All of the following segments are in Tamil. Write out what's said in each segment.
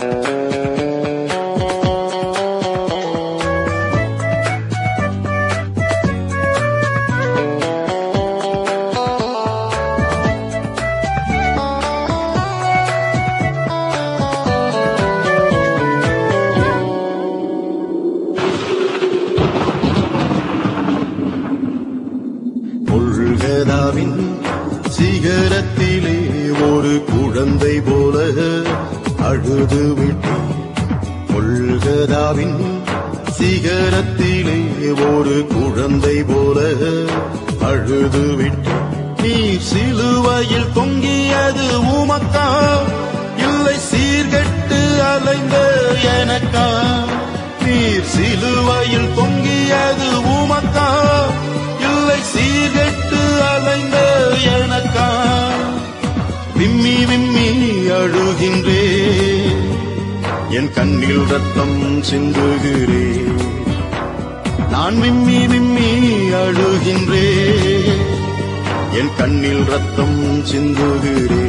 கொள்கதாவின் சிகரத்திலே ஒரு குழந்தை போல அழுது விட்டேன் கொள்கதாவின் சிகரத்திலே ஒரு குழந்தை போல அழுது விட்டேன் நீ சிலுவையில் தொங்கியது உமக்கா இல்லை சீர்கெட்டு அலைந்த எனக்கா நீர் சிலுவையில் தொங்கியது உமக்கா இல்லை சீர்கெட்டு அலைந்த எனக்கா விம்மி விம்மி அழுகின்றே என் கண்ணில் ரத்தம் சிந்துகிறே நான் விம்மி விம்மி அழுகின்றே என் கண்ணில் ரத்தம் சிந்துகிறே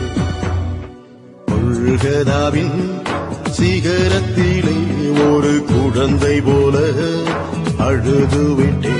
கொள்கதாவின் சிகரத்திலே ஒரு குழந்தை போல அழுது விட்டேன்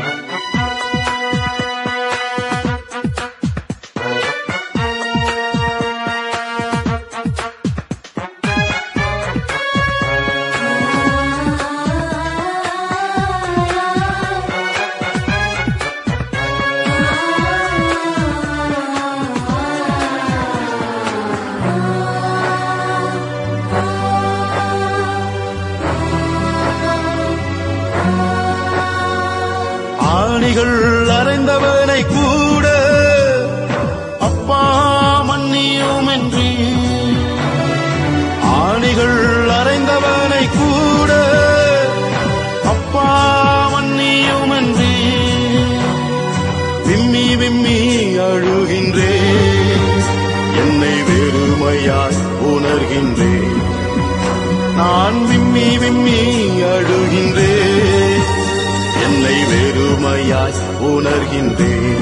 ஆணிகள் அறைந்தவனை கூட அப்பா மன்னியும் என்று ஆணிகள் அறைந்தவனை கூட அப்பா மன்னியும் என்று விம்மி விம்மி அழுகின்றே என்னை வெறுமையாய் உணர்கின்றேன் நான் விம்மி விம்மி அழுகின்றேன் என்னை வெறுமையாய் உணர்கின்றேன்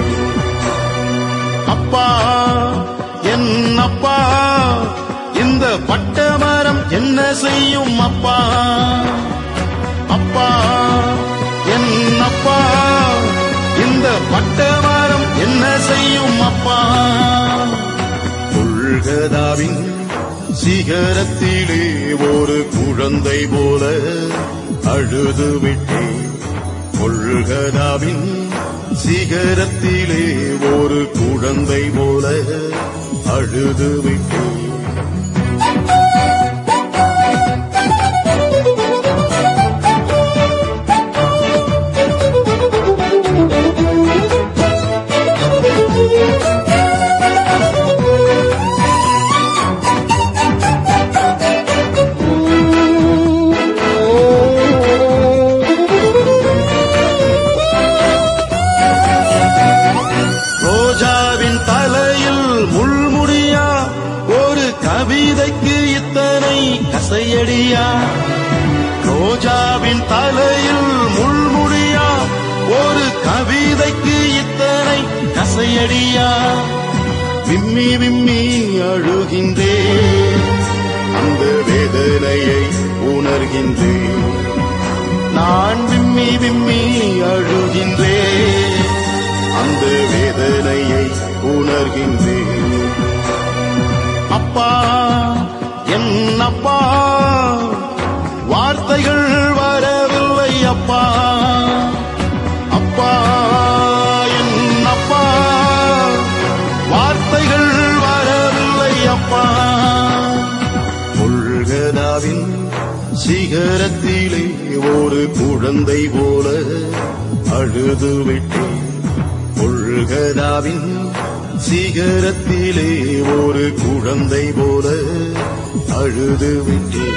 அப்பா என் அப்பா இந்த பட்டமரம் என்ன செய்யும் அப்பா அப்பா என் அப்பா இந்த பட்டமரம் என்ன செய்யும் அப்பா கொள்கதாவின் சிகரத்திலே ஒரு குழந்தை போல அழுது விட்டேன் கொள்கதாவின் சிகரத்திலே ஒரு குழந்தை போல அழுது விட்டேன் ரோஜாவின் தலையில் முள்முடியா ஒரு கவிதைக்கு இத்தனை கசையடியா ரோஜாவின் தலையில் முள்முடியா ஒரு கவிதைக்கு இத்தனை கசையடியா விம்மி விம்மி அழுகின்றேன் அந்த வேதனையை உணர்கின்றேன் நான் விம்மி விம்மி அழுகின்றேன் அந்த வேதனையை உணர்கின்றேன் அப்பா என் அப்பா வார்த்தைகள் வரவில்லை அப்பா அப்பா என் அப்பா வார்த்தைகள் வரவில்லை அப்பா கொள்கதாவின் சிகரத்திலே ஒரு குழந்தை போல அழுது விட்டேன் கொள்கதாவின் சிகரத்திலே ஒரு குழந்தை போல அழுது விட்டேன்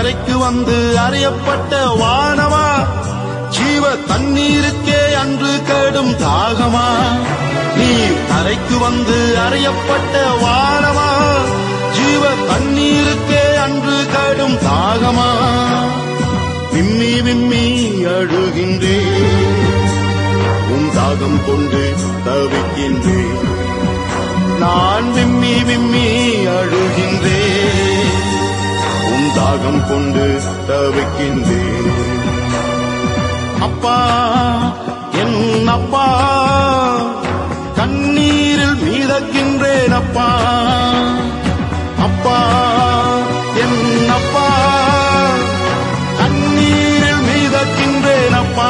தரைக்கு வந்து அறியப்பட்ட வானவா ஜீவ தண்ணீருக்கே அன்று கடும் தாகமா நீ தரைக்கு வந்து அறியப்பட்ட வானவா ஜீவ தண்ணீருக்கே அன்று கடும் தாகமா விம்மி விம்மி அழுகின்றேன் உன் தாகம் கொண்டு தவிக்கின்றேன் நான் விம்மி விம்மி அழுகின்றேன் உன் தாகம் கொண்டு தவிக்கின்றேன் அப்பா என் அப்பா கண்ணீரில் மீதக்கின்றேன் அப்பா அப்பா என் அப்பா கண்ணீரில் மீதக்கின்றேன் அப்பா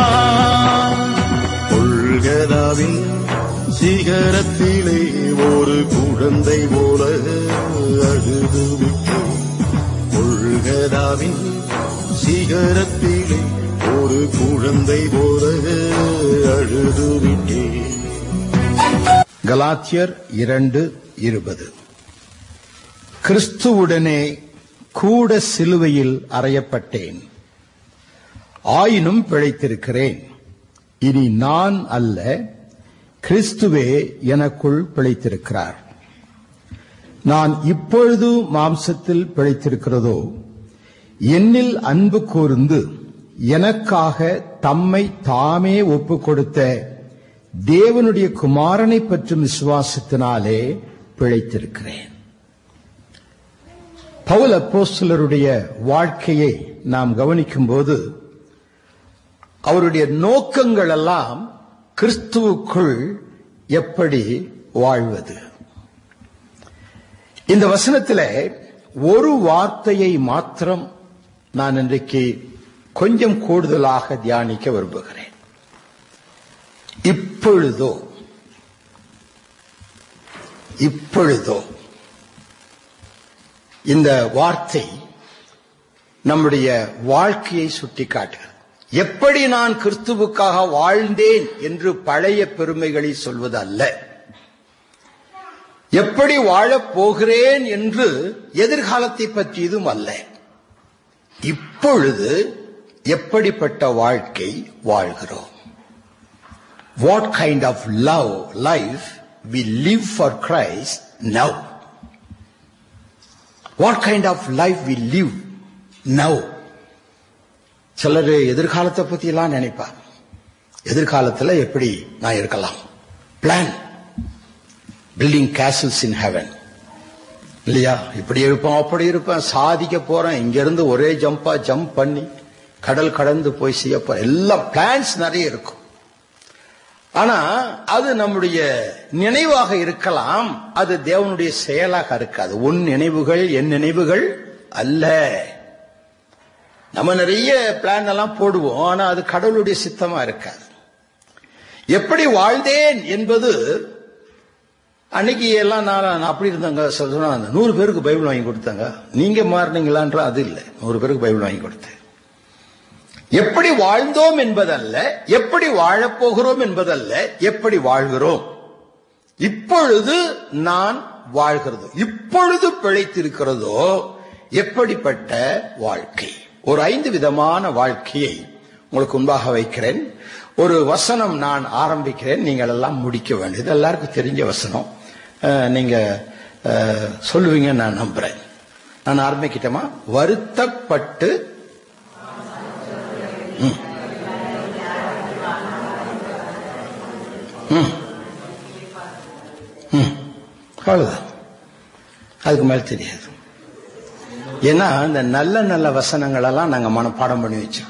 கொள்கதாவின் சிகரத்திலே ஒரு குழந்தை போல அழுது விட்டேன் கொள்கதாவின் சிகரத்திலே ஒரு குழந்தை போல அழுது விட்டேன் கலாத்தியர் இரண்டு இருபது கிறிஸ்துவுடனே கூட சிலுவையில் அறையப்பட்டேன் ஆயினும் பிழைத்திருக்கிறேன் இனி நான் அல்ல கிறிஸ்துவே எனக்குள் பிழைத்திருக்கிறார் நான் இப்பொழுது மாம்சத்தில் பிழைத்திருக்கிறதோ என்னில் அன்பு கூர்ந்து எனக்காக தம்மை தாமே ஒப்புக் கொடுத்த தேவனுடைய குமாரனை பற்றும் விசுவாசத்தினாலே பிழைத்திருக்கிறேன் பவுல் அப்போஸ்தலருடைய வாழ்க்கையை நாம் கவனிக்கும்போது அவருடைய நோக்கங்கள் எல்லாம் கிறிஸ்துவுக்குள் எப்படி வாழ்வது இந்த வசனத்திலே ஒரு வார்த்தையை மாத்திரம் நான் இன்றைக்கு கொஞ்சம் கூடுதலாக தியானிக்க விரும்புகிறேன் இப்பொழுதோ இப்பொழுதோ இந்த வார்த்தை நம்முடைய வாழ்க்கையை சுட்டிக்காட்டுகிறது எப்படி நான் கிறிஸ்துவுக்காக வாழ்ந்தேன் என்று பழைய பெருமைகளை சொல்வது அல்ல எப்படி வாழப் போகிறேன் என்று எதிர்காலத்தை பற்றியதும் அல்ல இப்பொழுது எப்படிப்பட்ட வாழ்க்கை வாழ்கிறோம் what kind of love life we live for Christ now what kind of life we live now சிலர் எதிர்காலத்தை பத்தி எல்லாம் நினைப்பார் எதிர்காலத்தில் எப்படி நான் இருக்கலாம் plan building castles in heaven இல்லையா இப்படி இருப்பேன் அப்படி இருப்பேன் சாதிக்க போறேன் இங்க இருந்து ஒரே ஜம்பா ஜம்ப் பண்ணி கடல் கடந்து போய் செய்ய போறேன் எல்லாம் பிளான்ஸ் நிறைய இருக்கும் ஆனா அது நம்முடைய நினைவாக இருக்கலாம் அது தேவனுடைய செயலாக இருக்காது உன் நினைவுகள் என் நினைவுகள் அல்ல நம்ம நிறைய பிளான் எல்லாம் போடுவோம் ஆனா அது கடவுளுடைய சித்தமா இருக்காது எப்படி வாழ்ந்தேன் என்பது அன்னைக்கு எல்லாம் நான் நான் அப்படி இருந்தாங்க சொன்னாங்க நூறு பேருக்கு பைபிள் வாங்கி கொடுத்தாங்க நீங்க மாறினீங்களான்ற அது இல்லை நூறு பேருக்கு பைபிள் வாங்கி கொடுத்தேன் எப்படி வாழ்ந்தோம் என்பதல்ல எப்படி வாழப்போகிறோம் என்பதல்ல எப்படி வாழ்கிறோம் இப்பொழுது நான் வாழ்கிறதோ இப்பொழுது பிழைத்திருக்கிறதோ எப்படிப்பட்ட வாழ்க்கை ஒரு ஐந்து விதமான வாழ்க்கையை உங்களுக்கு முன்பாக வைக்கிறேன் ஒரு வசனம் நான் ஆரம்பிக்கிறேன் நீங்கள் எல்லாம் முடிக்க வேண்டியது எல்லாருக்கும் தெரிஞ்ச வசனம் அஹ், நீங்க அஹ், சொல்லுவீங்கன்னு நான் நம்புறேன் நான் ஆரம்பிக்கிட்டோமா வருத்தப்பட்டு ம். ம். ம். அவ்வளவுதான் அதுக்கு மேல தெரியாது ஏன்னா இந்த நல்ல நல்ல வசனங்கள் எல்லாம் நாங்க மனப்பாடம் பண்ணி வச்சோம்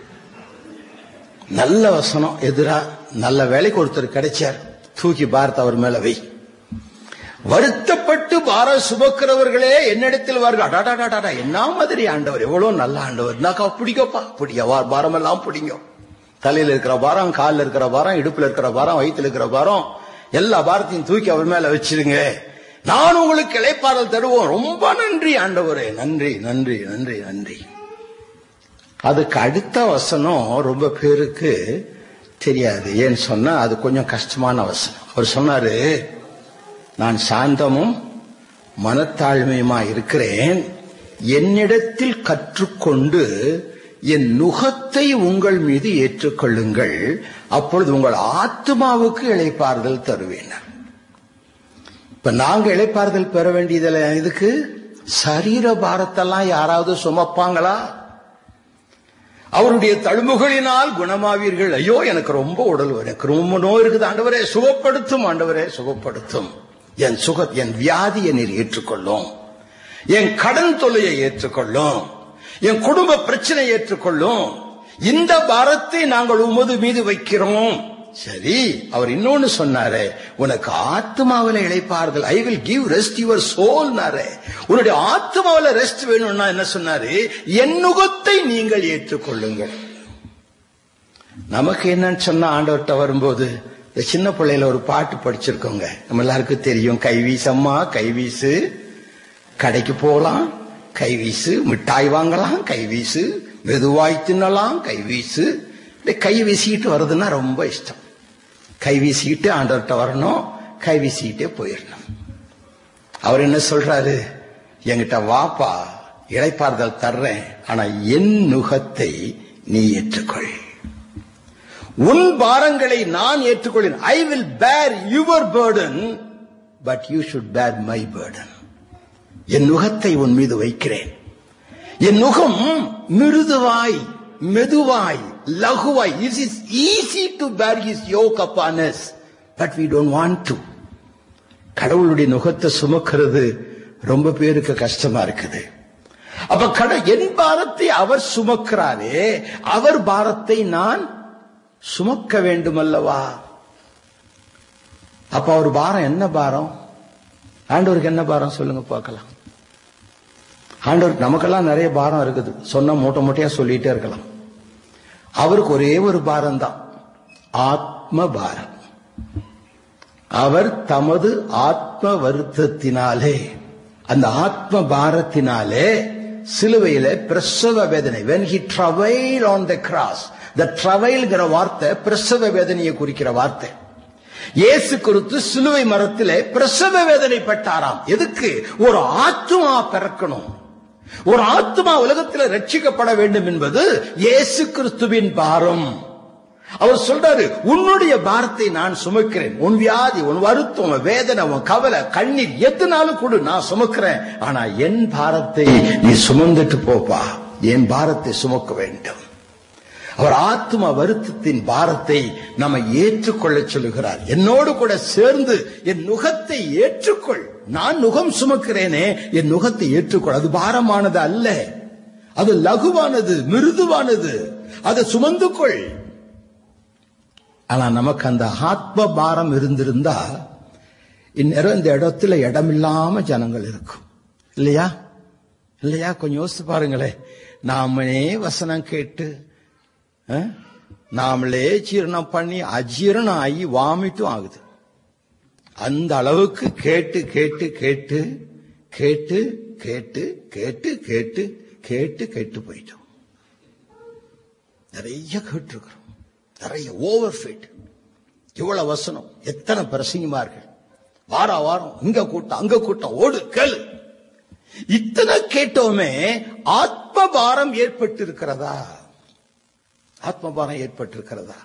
நல்ல வசனம் எதிரா நல்ல வேலைக்கு ஒருத்தர் கிடைச்சார் தூக்கி பாரத் அவர் மேல வை வருத்தப்பட்டு பார சுமக்கிறவர்களே என்னிடத்தில் வார்கள் அடாடாடாடா என்ன மாதிரி ஆண்டவர் எவ்வளவு நல்ல ஆண்டவர் நாக்கா பிடிக்கப்பா பிடிக்க பாரம் எல்லாம் பிடிங்க தலையில இருக்கிற பாரம் காலில் இருக்கிற பாரம் இடுப்புல இருக்கிற பாரம் வயிற்றுல இருக்கிற பாரம் எல்லா பாரத்தையும் தூக்கி அவர் மேல வச்சிருங்க நான் உங்களுக்கு இளைப்பாறல் தருவோம் ரொம்ப நன்றி ஆண்டவரே நன்றி நன்றி நன்றி நன்றி அதுக்கு அடுத்த வசனம் ரொம்ப பேருக்கு தெரியாது ஏன்னு சொன்னா அது கொஞ்சம் கஷ்டமான வசனம் அவர் சொன்னாரு நான் சாந்தமும் மனத்தாழ்மையுமா இருக்கிறேன் என்னிடத்தில் கற்றுக்கொண்டு என் நுகத்தை உங்கள் மீது ஏற்றுக்கொள்ளுங்கள் அப்பொழுது உங்கள் ஆத்மாவுக்கு இளைப்பாறுதல் தருவேன் இப்ப நாங்க இளைப்பாறுதல் பெற வேண்டியதில்லை இதுக்கு சரீர பாரத்தெல்லாம் யாராவது சுமப்பாங்களா அவருடைய தழும்புகளினால் குணமாவீர்கள் ஐயோ எனக்கு ரொம்ப உடல் வலி, எனக்கு ரொம்ப நோய் இருக்குது ஆண்டவரே சுகப்படுத்தும் ஆண்டவரே சுகப்படுத்தும் என் சுக என் வியாதியை நீர் ஏற்றுக்கொள்ளும் என் கடன் தொல்லையை ஏற்றுக்கொள்ளும் என் குடும்ப பிரச்சனை ஏற்றுக்கொள்ளும் இந்த பாரத்தை நாங்கள் உமது மீது வைக்கிறோம் சரி அவர் இன்னொன்னு சொன்னாரு உனக்கு ஆத்மாவில இழைப்பார்கள் I will give rest your soul உன்னுடைய ஆத்மாவில ரெஸ்ட் வேணும்னா என்ன சொன்னாரு என் நுகத்தை நீங்கள் ஏற்றுக்கொள்ளுங்கள் நமக்கு என்னன்னு சொன்னா ஆண்டவர்கிட்ட வரும்போது இந்த சின்ன பிள்ளையில ஒரு பாட்டு படிச்சிருக்கோங்க நம்ம எல்லாருக்கும் தெரியும் கைவீசம்மா கைவீசு கடைக்கு போகலாம் கைவீசு மிட்டாய் வாங்கலாம் கைவீசு மெதுவாய் தின்னலாம் கைவீசு இந்த கை வீசிக்கிட்டு வருதுன்னா ரொம்ப இஷ்டம் கை வீசிக்கிட்டு ஆண்டவர்கிட்ட வரணும் கை வீசிக்கிட்டே போயிடணும் அவர் என்ன சொல்றாரு என்கிட்ட வாப்பா இளைப்பாறுதல் தர்றேன் ஆனா என் நுகத்தை நீ ஏற்றுக்கொள் உன் பாரங்களை நான் ஏற்றுக்கொள்ளேன் I will bear your burden but you should bear my burden என் நுகத்தை உன் மீது வைக்கிறேன் என் நுகம் மிருதுவாய் மெதுவாய் லகுவாய் it is easy to bear his yoke upon us பட் we don't want to கடவுளுடைய நுகத்தை சுமக்கிறது ரொம்ப பேருக்கு கஷ்டமா இருக்குது அப்ப கட என் பாரத்தை அவர் சுமக்கிறாரே அவர் பாரத்தை நான் சுமக்க வேண்டும் அல்லவா அப்ப அவர் பாரம் என்ன பாரம் ஆண்டவருக்கு என்ன பாரம் சொல்லுங்க பார்க்கலாம் ஆண்டவர் நமக்கெல்லாம் நிறைய பாரம் இருக்குது சொன்ன மூட்டை மூட்டையா சொல்லிட்டே இருக்கலாம் அவருக்கு ஒரே ஒரு பாரம் தான் ஆத்ம பாரம் அவர் தமது ஆத்ம வருத்தத்தினாலே அந்த ஆத்ம பாரத்தினாலே சிலுவையில பிரசவ வேதனை when he travailed on the cross the travailங்கிற வார்த்தை பிரசவ வேதனையை குறிக்கிற வார்த்தை இயேசு குறித்து சிலுவை மரத்திலே பிரசவ வேதனைப்பட்டாராம் எதுக்கு ஒரு ஆத்மா பிறக்கணும் ஒரு ஆத்மா உலகத்தில் ரட்சிக்கப்பட வேண்டும் என்பது இயேசு கிறிஸ்துவின் பாரம் அவர் சொல்றாரு உன்னுடைய பாரத்தை நான் சுமக்கிறேன் உன் வியாதி உன் வருத்தம் உன் வேதனை உன் கவலை கண்ணீர் எதுனாலும் கொடு நான் சுமக்கிறேன் ஆனா என் பாரத்தை நீ சுமந்துட்டு போப்பா என் பாரத்தை சுமக்க வேண்டும் அவர் ஆத்ம வருத்தத்தின் பாரத்தை நம்ம ஏற்றுக்கொள்ள சொல்லுகிறார் என்னோடு கூட சேர்ந்து என் நுகத்தை ஏற்றுக்கொள் நான் நுகம் சுமக்கிறேனே என் நுகத்தை ஏற்றுக்கொள் அது பாரமானது அல்ல அது லகுவானது மிருதுவானது அதை சுமந்து கொள் ஆனா நமக்கு அந்த ஆத்ம பாரம் இருந்திருந்தா இந்நேரம் இந்த இடத்துல இடமில்லாம ஜனங்கள் இருக்கும் இல்லையா இல்லையா கொஞ்சம் யோசித்து பாருங்களேன் நாமளே வசனம் கேட்டு அஹ், நாமளே ஜீரணம் பண்ணி அஜீரணம் ஆகி வாமிட்டும் ஆகுது அந்த அளவுக்கு கேட்டு கேட்டு கேட்டு கேட்டு கேட்டு கேட்டு கேட்டு கேட்டு கேட்டு போயிட்டோம் நிறைய கேட்டிருக்கிறோம் நிறைய ஓவர் ஃபீட் இவ்வளவு வசனம் எத்தனை பிரசங்கமார்கள் வார வாரம் இங்க கூட்டம் அங்க கூட்டம் ஓடு கேளு இத்தனை கேட்டோமே ஆத்ம பாரம் ஏற்பட்டு இருக்கிறதா ஆத்ம பாரம் ஏற்பட்டு இருக்கிறதா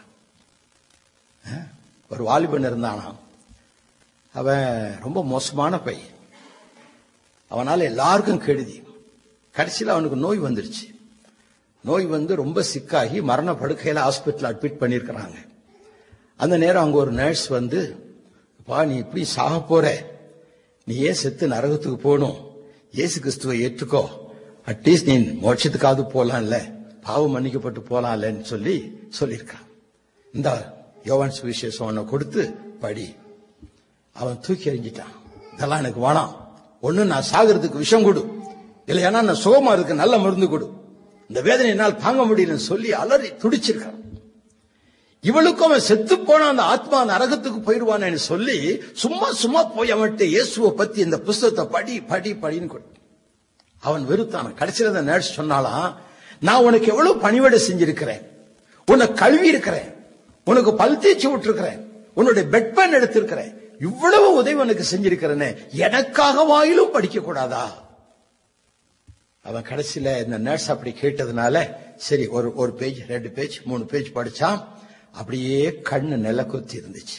ஒரு வாலிபன் இருந்தானாம் அவன் ரொம்ப மோசமான பையன் அவனால எல்லாருக்கும் கெடுதி கடைசியில் அவனுக்கு நோய் வந்துருச்சு நோய் வந்து ரொம்ப சிக்காகி மரண படுக்கையில ஹாஸ்பிட்டல் அட்மிட் பண்ணியிருக்கிறாங்க அந்த நேரம் அங்க ஒரு நர்ஸ் வந்து பா நீ இப்படி சாக போற நீ ஏன் செத்து நரகத்துக்கு போகணும் இயேசு கிறிஸ்துவை ஏற்றுக்கோ அட்லீஸ்ட் நீ மோட்சத்துக்காவது போலாம்ல பாவம் மன்னிக்கப்பட்டு போலாம்லன்னு சொல்லி சொல்லியிருக்கான் இந்த யோவான் சுவிசேஷம் உன்னை கொடுத்து படி அவன் தூக்கி எறிஞ்சிட்டான் இதெல்லாம் எனக்கு வேணாம் ஒண்ணு நான் சாகிறதுக்கு விஷம் கொடு இல்லையானா நான் சுகமா இருக்கு நல்ல மருந்து கொடு இந்த வேதனை என்னால் தாங்க முடியலன்னு சொல்லி அலறி துடிச்சிருக்கான் இவளுக்கும் அவன் செத்து போன அந்த ஆத்மா நரகத்துக்கு போயிடுவானேன்னு சொல்லி சும்மா சும்மா போய் அவன்கிட்ட இயேசுவை பத்தி இந்த புஸ்தகத்தை படி படி படின்னு கொடு அவன் வெறுத்தான் கடைசியில அந்த நர்ஸ் சொன்னாலாம் நான் உனக்கு எவ்வளவு பணிவிடை செஞ்சிருக்கிறேன் உன்னை கழுவி இருக்கிறேன் உனக்கு பல் தேய்ச்சி விட்டுருக்கிறேன் உன்னுடைய பெட் பேன் எடுத்திருக்கிறேன் இவ்வளவு உதவி உனக்கு செஞ்சிருக்கிறேனே எனக்காக வாயிலும் படிக்க கூடாதா அவன் கடைசியில இந்த நர்ஸ் அப்படி கேட்டதுனால சரி ஒரு ஒரு பேஜ் ரெண்டு பேஜ் மூணு பேஜ் படிச்சான் அப்படியே கண்ணு நில கொத்தி இருந்துச்சு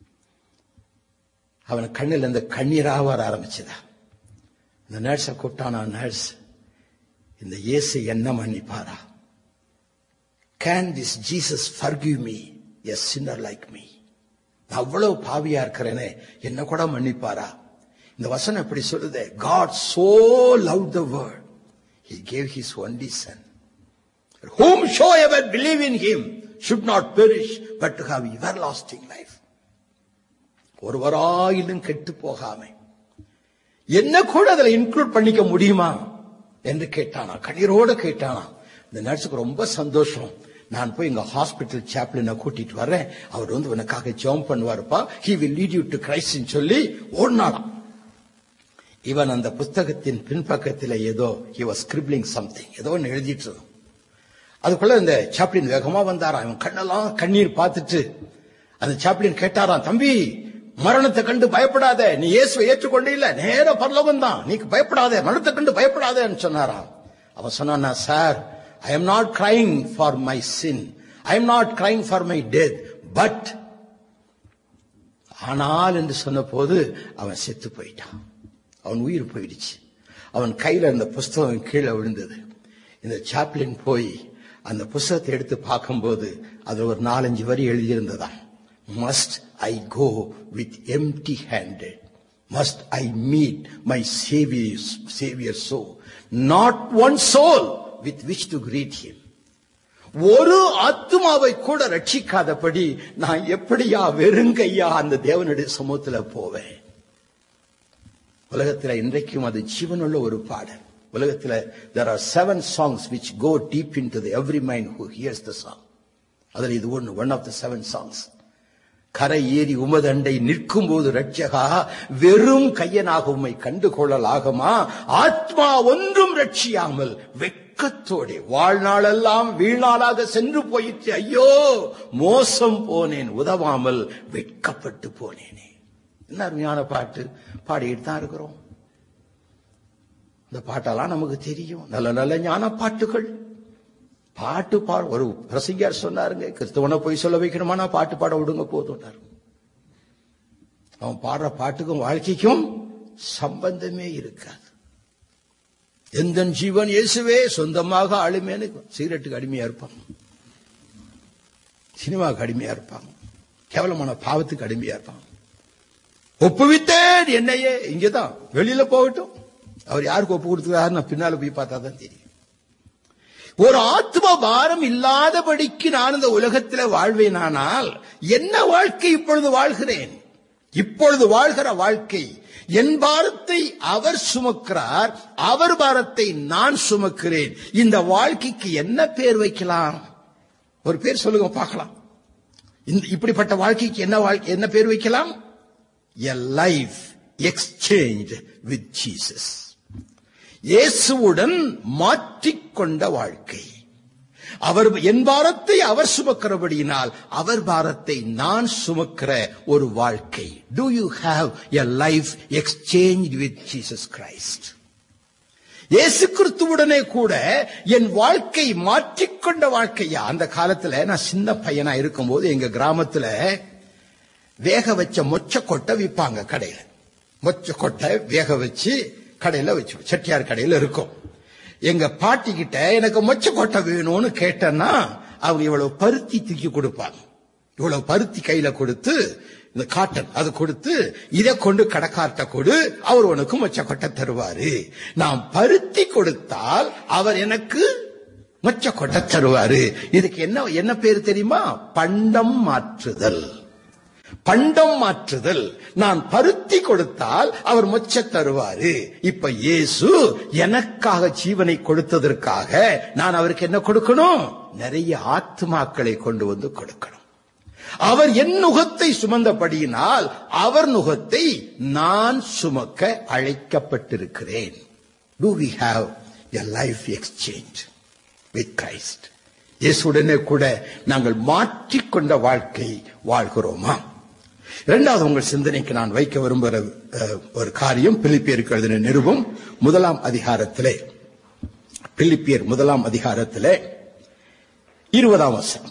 அவன் கண்ணுல இருந்து கண்ணீரா வர ஆரம்பிச்சதா இந்த நர்ஸை கூப்பிட்டானா நர்ஸ் இந்த இயேசு என்ன மன்னிப்பாரா can this Jesus forgive me a sinner like me நான் அவ்வளவு பாவியா இருக்கிறேனே என்ன கூட மன்னிப்பாரா இந்த வசனம் இப்படி சொல்லுது God so loved the world he gave his only son whomsoever believe in him should not perish but to have everlasting life ஒருவராயிலும் கெட்டு போகாம என்ன கூட அதுல இன்க்ளூட் பண்ணிக்க முடியுமா என்று கேட்டானா கண்ணீரோட கேட்டானா இந்த நர்ஸுக்கு ரொம்ப சந்தோஷம் நான் போய் எங்க ஹாஸ்பிட்டல் சாப்ளினை கூட்டிட்டு வர்றேன் அவர் வந்து உனக்காக ஜெபம் பண்ணுவாருப்பா he will lead you to Christ சொல்லி ஓடினாலாம் இவன் அந்த புஸ்தகத்தின் பின்பக்கத்தில் ஏதோ he was scribbling something ஏதோ ஒன்று எழுதிட்டு இருந்தான் அதுக்குள்ள இந்த சாப்ளின் வேகமா வந்தாராம் அவன் கண்ணெல்லாம் கண்ணீர் பார்த்துட்டு அந்த சாப்ளின் கேட்டாராம் தம்பி மரணத்தை கண்டு பயப்படாத நீ இயேசுவை ஏற்றுக்கொண்டே இல்ல நேர பரலோகம் தான் நீ பயப்படாத மரணத்தை கண்டு பயப்படாதன்னு சொன்னாராம் அவன் சொன்னானா sir I am not crying for my sin I am not crying for my death but ஆனால் என்று சொன்ன போது அவன் செத்து போயிட்டான் அவன் உயிர் போயிடுச்சு அவன் கையில இருந்த புஸ்தகம் கீழே விழுந்தது இந்த சாப்ளின் போய் அந்த புஸ்தகத்தை எடுத்து பார்க்கும்போது அதுல ஒரு நாலஞ்சு வரி எழுதியிருந்ததா must I go with empty handed must I meet my saviour saviour so not one soul with which to greet him ஒரு ஆத்மாவை கூட ரட்சிக்காதபடி நான் எப்படியா வெறுங்கையா அந்த தேவனுடைய சமூகத்துல போவேன் உலகத்துல இன்றைக்கும் அது ஜீவனுள்ள ஒரு பாடல் உலகத்துல there are seven songs which go deep into the every mind who hears the song அதுல இது ஒன்று one of the seven songs கரை ஏறி உமதண்டை நிற்கும் போது ரட்சகா வெறும் கையனாக உம்மை கண்டு கொள்ளலாகுமா ஆத்மா ஒன்றும் ரட்சியாமல் வெட்கத்தோടെ வாழ்நாளெல்லாம் வீணாளாக சென்று போயிற்று ஐயோ மோசம் போனேன் உதவாமல் வெட்கப்பட்டு போனேனே என்ன அருமையான பாட்டு பாடிட்டு தான் இருக்கிறோம் இந்த பாட்டெல்லாம் நமக்கு தெரியும் நல்ல நல்ல ஞான பாட்டுகள் பாட்டு பாட ஒரு பிரசங்கியார் சொன்னாருங்க கிறிஸ்தவனை போய் சொல்ல வைக்கணுமா பாட்டு பாட விடுங்க போதும்னாரு அவன் பாடுற பாட்டுக்கும் வாழ்க்கைக்கும் சம்பந்தமே இருக்காது எந்த ஜீவன் இயேசுவே சொந்தமாக ஆளுமேனு சிகரெட்டுக்கு அடிமையா இருப்பாங்க சினிமாவுக்கு அடிமையா இருப்பாங்க கேவலமான பாவத்துக்கு அடிமையா இருப்பாங்க ஒப்புவித்தேன் என்னையே இங்கதான் வெளியில போகட்டும் அவர் யாருக்கு ஒப்பு கொடுத்துருக்காரு நான் பின்னால போய் பார்த்தா தான் தெரியும் ஒரு ஆத்ம பாரம் இல்லாதபடிக்கு நான் இந்த உலகத்தில் வாழ்வேனானால் என்ன வாழ்க்கை இப்பொழுது வாழ்கிறேன் இப்பொழுது வாழ்கிற வாழ்க்கை என் பாரத்தை அவர் சுமக்கிறார் அவர் பாரத்தை நான் சுமக்கிறேன் இந்த வாழ்க்கைக்கு என்ன பேர் வைக்கலாம் ஒரு பேர் சொல்லுங்க பார்க்கலாம் இந்த இப்படிப்பட்ட வாழ்க்கைக்கு என்ன வாழ்க்கை என்ன பேர் வைக்கலாம் a life exchange with Jesus இயேசுவுடன் மாற்றிக்கொண்ட வாழ்க்கை அவர் என் பாரத்தை அவர் சுமக்கிறபடியினால் அவர் பாரத்தை நான் சுமக்கிற ஒரு வாழ்க்கை to you have a life exchange with Jesus Christ இயேசு கிறிஸ்துவுடனே கூட என் வாழ்க்கை மாற்றிக்கொண்ட வாழ்க்கையா அந்த காலத்துல நான் சின்ன பையனா இருக்கும்போது எங்க கிராமத்துல வேக வச்ச மொச்ச கொட்டை விற்பாங்க கடையில மொச்ச கொட்டை வேக வச்சு கடையில வச்சு செட்டியார் கடையில இருக்கும் எங்க பாட்டி கிட்ட எனக்கு மொச்ச கொட்டை வேணும்னு கேட்டேன்னா அவங்க இவ்வளவு பருத்தி தூக்கி கொடுப்பாங்க இவ்வளவு பருத்தி கையில கொடுத்து இந்த காட்டன் அது கொடுத்து இதை கொண்டு கடைக்கார்ட்ட கொடு அவர் உனக்கு மொச்ச கொட்டை தருவாரு நான் பருத்தி கொடுத்தால் அவர் எனக்கு மொச்ச கொட்டை தருவாரு இதுக்கு என்ன என்ன பேர் தெரியுமா பண்டம் மாற்றுதல் பண்டம் மாற்றுதல் நான் பருத்தி கொடுத்தால் அவர் மொச்ச தருவாரு இப்ப இயேசு எனக்காக ஜீவனை கொடுத்ததற்காக நான் அவருக்கு என்ன கொடுக்கணும் நிறைய ஆத்மாக்களை கொண்டு வந்து கொடுக்கணும் அவர் என் நுகத்தை சுமந்தபடியினால் அவர் நுகத்தை நான் சுமக்க அழைக்கப்பட்டிருக்கிறேன் to we have a life exchange with Christ இயேசுடனே கூட நாங்கள் மாற்றிக்கொண்ட வாழ்க்கை வாழ்கிறோமா இரண்டாவது உங்கள் சிந்தனைக்கு நான் வைக்க விரும்புகிற அஹ், ஒரு காரியம் பிலிப்பியருக்கு எழுதின நிருபம் முதலாம் அதிகாரத்திலே பிலிப்பியர் முதலாம் அதிகாரத்திலே இருபதாம் வசனம்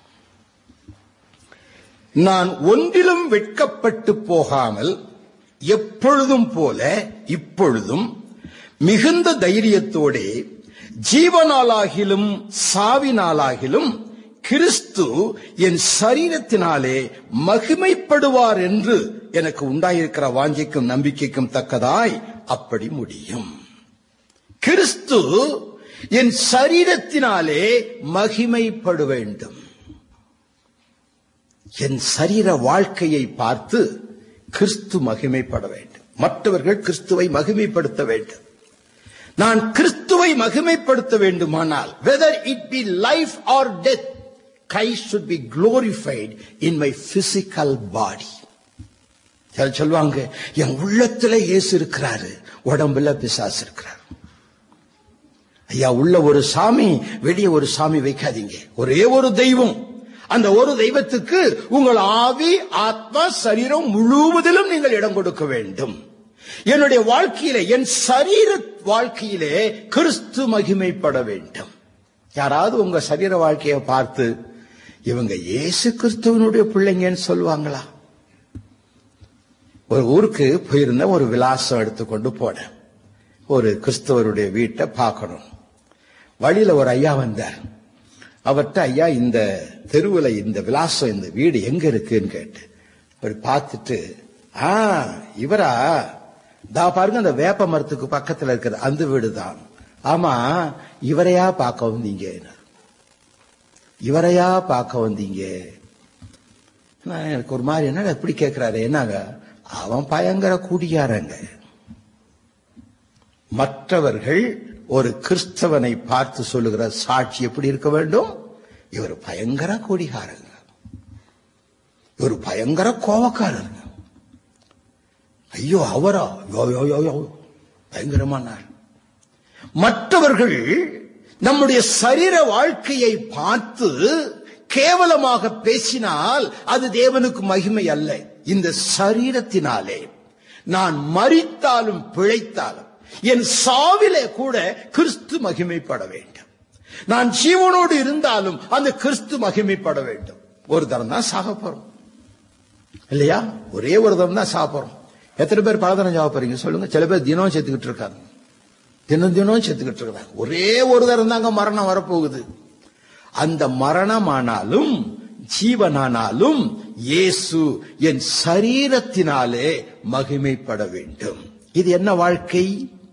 நான் ஒன்றிலும் வெட்கப்பட்டு போகாமல் எப்பொழுதும் போல இப்பொழுதும் மிகுந்த தைரியத்தோடே ஜீவனாலாகிலும் சாவினாலாகிலும் கிறிஸ்து என் சரீரத்தினாலே மகிமைப்படுவார் என்று எனக்கு உண்டாயிருக்கிற வாஞ்சிக்கும் நம்பிக்கைக்கும் தக்கதாய் அப்படி முடியும் கிறிஸ்து என் சரீரத்தினாலே மகிமைப்பட வேண்டும் என் சரீர வாழ்க்கையை பார்த்து கிறிஸ்து மகிமைப்பட வேண்டும் மற்றவர்கள் கிறிஸ்துவை மகிமைப்படுத்த வேண்டும் நான் கிறிஸ்துவை மகிமைப்படுத்த வேண்டுமானால் whether it be life or death Christ should be glorified in my physical body. சிலர் சொல்லுவாங்க என் உள்ளத்துல இயேசு இருக்கிறாரு உடம்புல பிசாசு இருக்கிறார் ஐயா உள்ள ஒரு சாமி வெளியே ஒரு சாமி வைக்காதீங்க ஒரே ஒரு தெய்வம் அந்த ஒரு தெய்வத்துக்கு உங்கள் ஆவி ஆத்மா சரீரம் முழுவதிலும் நீங்கள் இடம் கொடுக்க வேண்டும் என்னுடைய வாழ்க்கையிலே என் சரீர வாழ்க்கையிலே கிறிஸ்து மகிமைப்பட வேண்டும் யாராவது உங்க சரீர வாழ்க்கையை பார்த்து இவங்க இயேசு கிறிஸ்துவனுடைய பிள்ளைங்கன்னு சொல்லுவாங்களா ஒரு ஊருக்கு போயிருந்த ஒரு விலாசம் எடுத்துக்கொண்டு போனேன் ஒரு கிறிஸ்தவருடைய வீட்டை பார்க்கணும் வழியில ஒரு ஐயா வந்தார் அவர்கிட்ட ஐயா இந்த தெருவில் இந்த விலாசம் இந்த வீடு எங்க இருக்குன்னு கேட்டு அவர் பார்த்துட்டு ஆ இவரா தா பாருங்க அந்த வேப்ப மரத்துக்கு பக்கத்துல இருக்கிற அந்த வீடு தான் ஆமா இவரையா பார்க்க வந்தீங்க இவரையா பார்க்க வந்தீங்க நான் எனக்கு ஒரு மாதிரி என்ன எப்படி கேட்கிறாரு என்னங்க அவன் பயங்கர குடியாரங்க மற்றவர்கள் ஒரு கிறிஸ்தவனை பார்த்து சொல்லுகிற சாட்சி எப்படி இருக்க வேண்டும் இவர் பயங்கர குடிகாரங்க இவர் பயங்கர கோபக்காரருங்க ஐயோ அவரா யோ, யோ, யோ, யோ. பயங்கரமானார் மற்றவர்கள் நம்முடைய சரீர வாழ்க்கையை பார்த்து கேவலமாக பேசினால் அது தேவனுக்கு மகிமை அல்ல இந்த சரீரத்தினாலே நான் மரித்தாலும் பிழைத்தாலும் என் சாவிலே கூட கிறிஸ்து மகிமைப்பட வேண்டும் நான் ஜீவனோடு இருந்தாலும் அந்த கிறிஸ்து மகிமைப்பட வேண்டும் ஒரு தரம் தான் சாக போறோம் இல்லையா ஒரே ஒரு தரம் தான் சாக போறோம் எத்தனை பேர் பல தரம் சாக போறீங்க சொல்லுங்க சில பேர் தினம் செத்துக்கிட்டு இருக்காங்க தினம் தினம் செத்துக்கிட்டு இருக்கிறாங்க ஒரே ஒரு தரம் தாங்க மரணம் வரப்போகுது அந்த மரணமானாலும் ஜீவனானாலும் இயேசு என் சரீரத்தினாலே மகிமைப்பட வேண்டும் இது என்ன வாழ்க்கை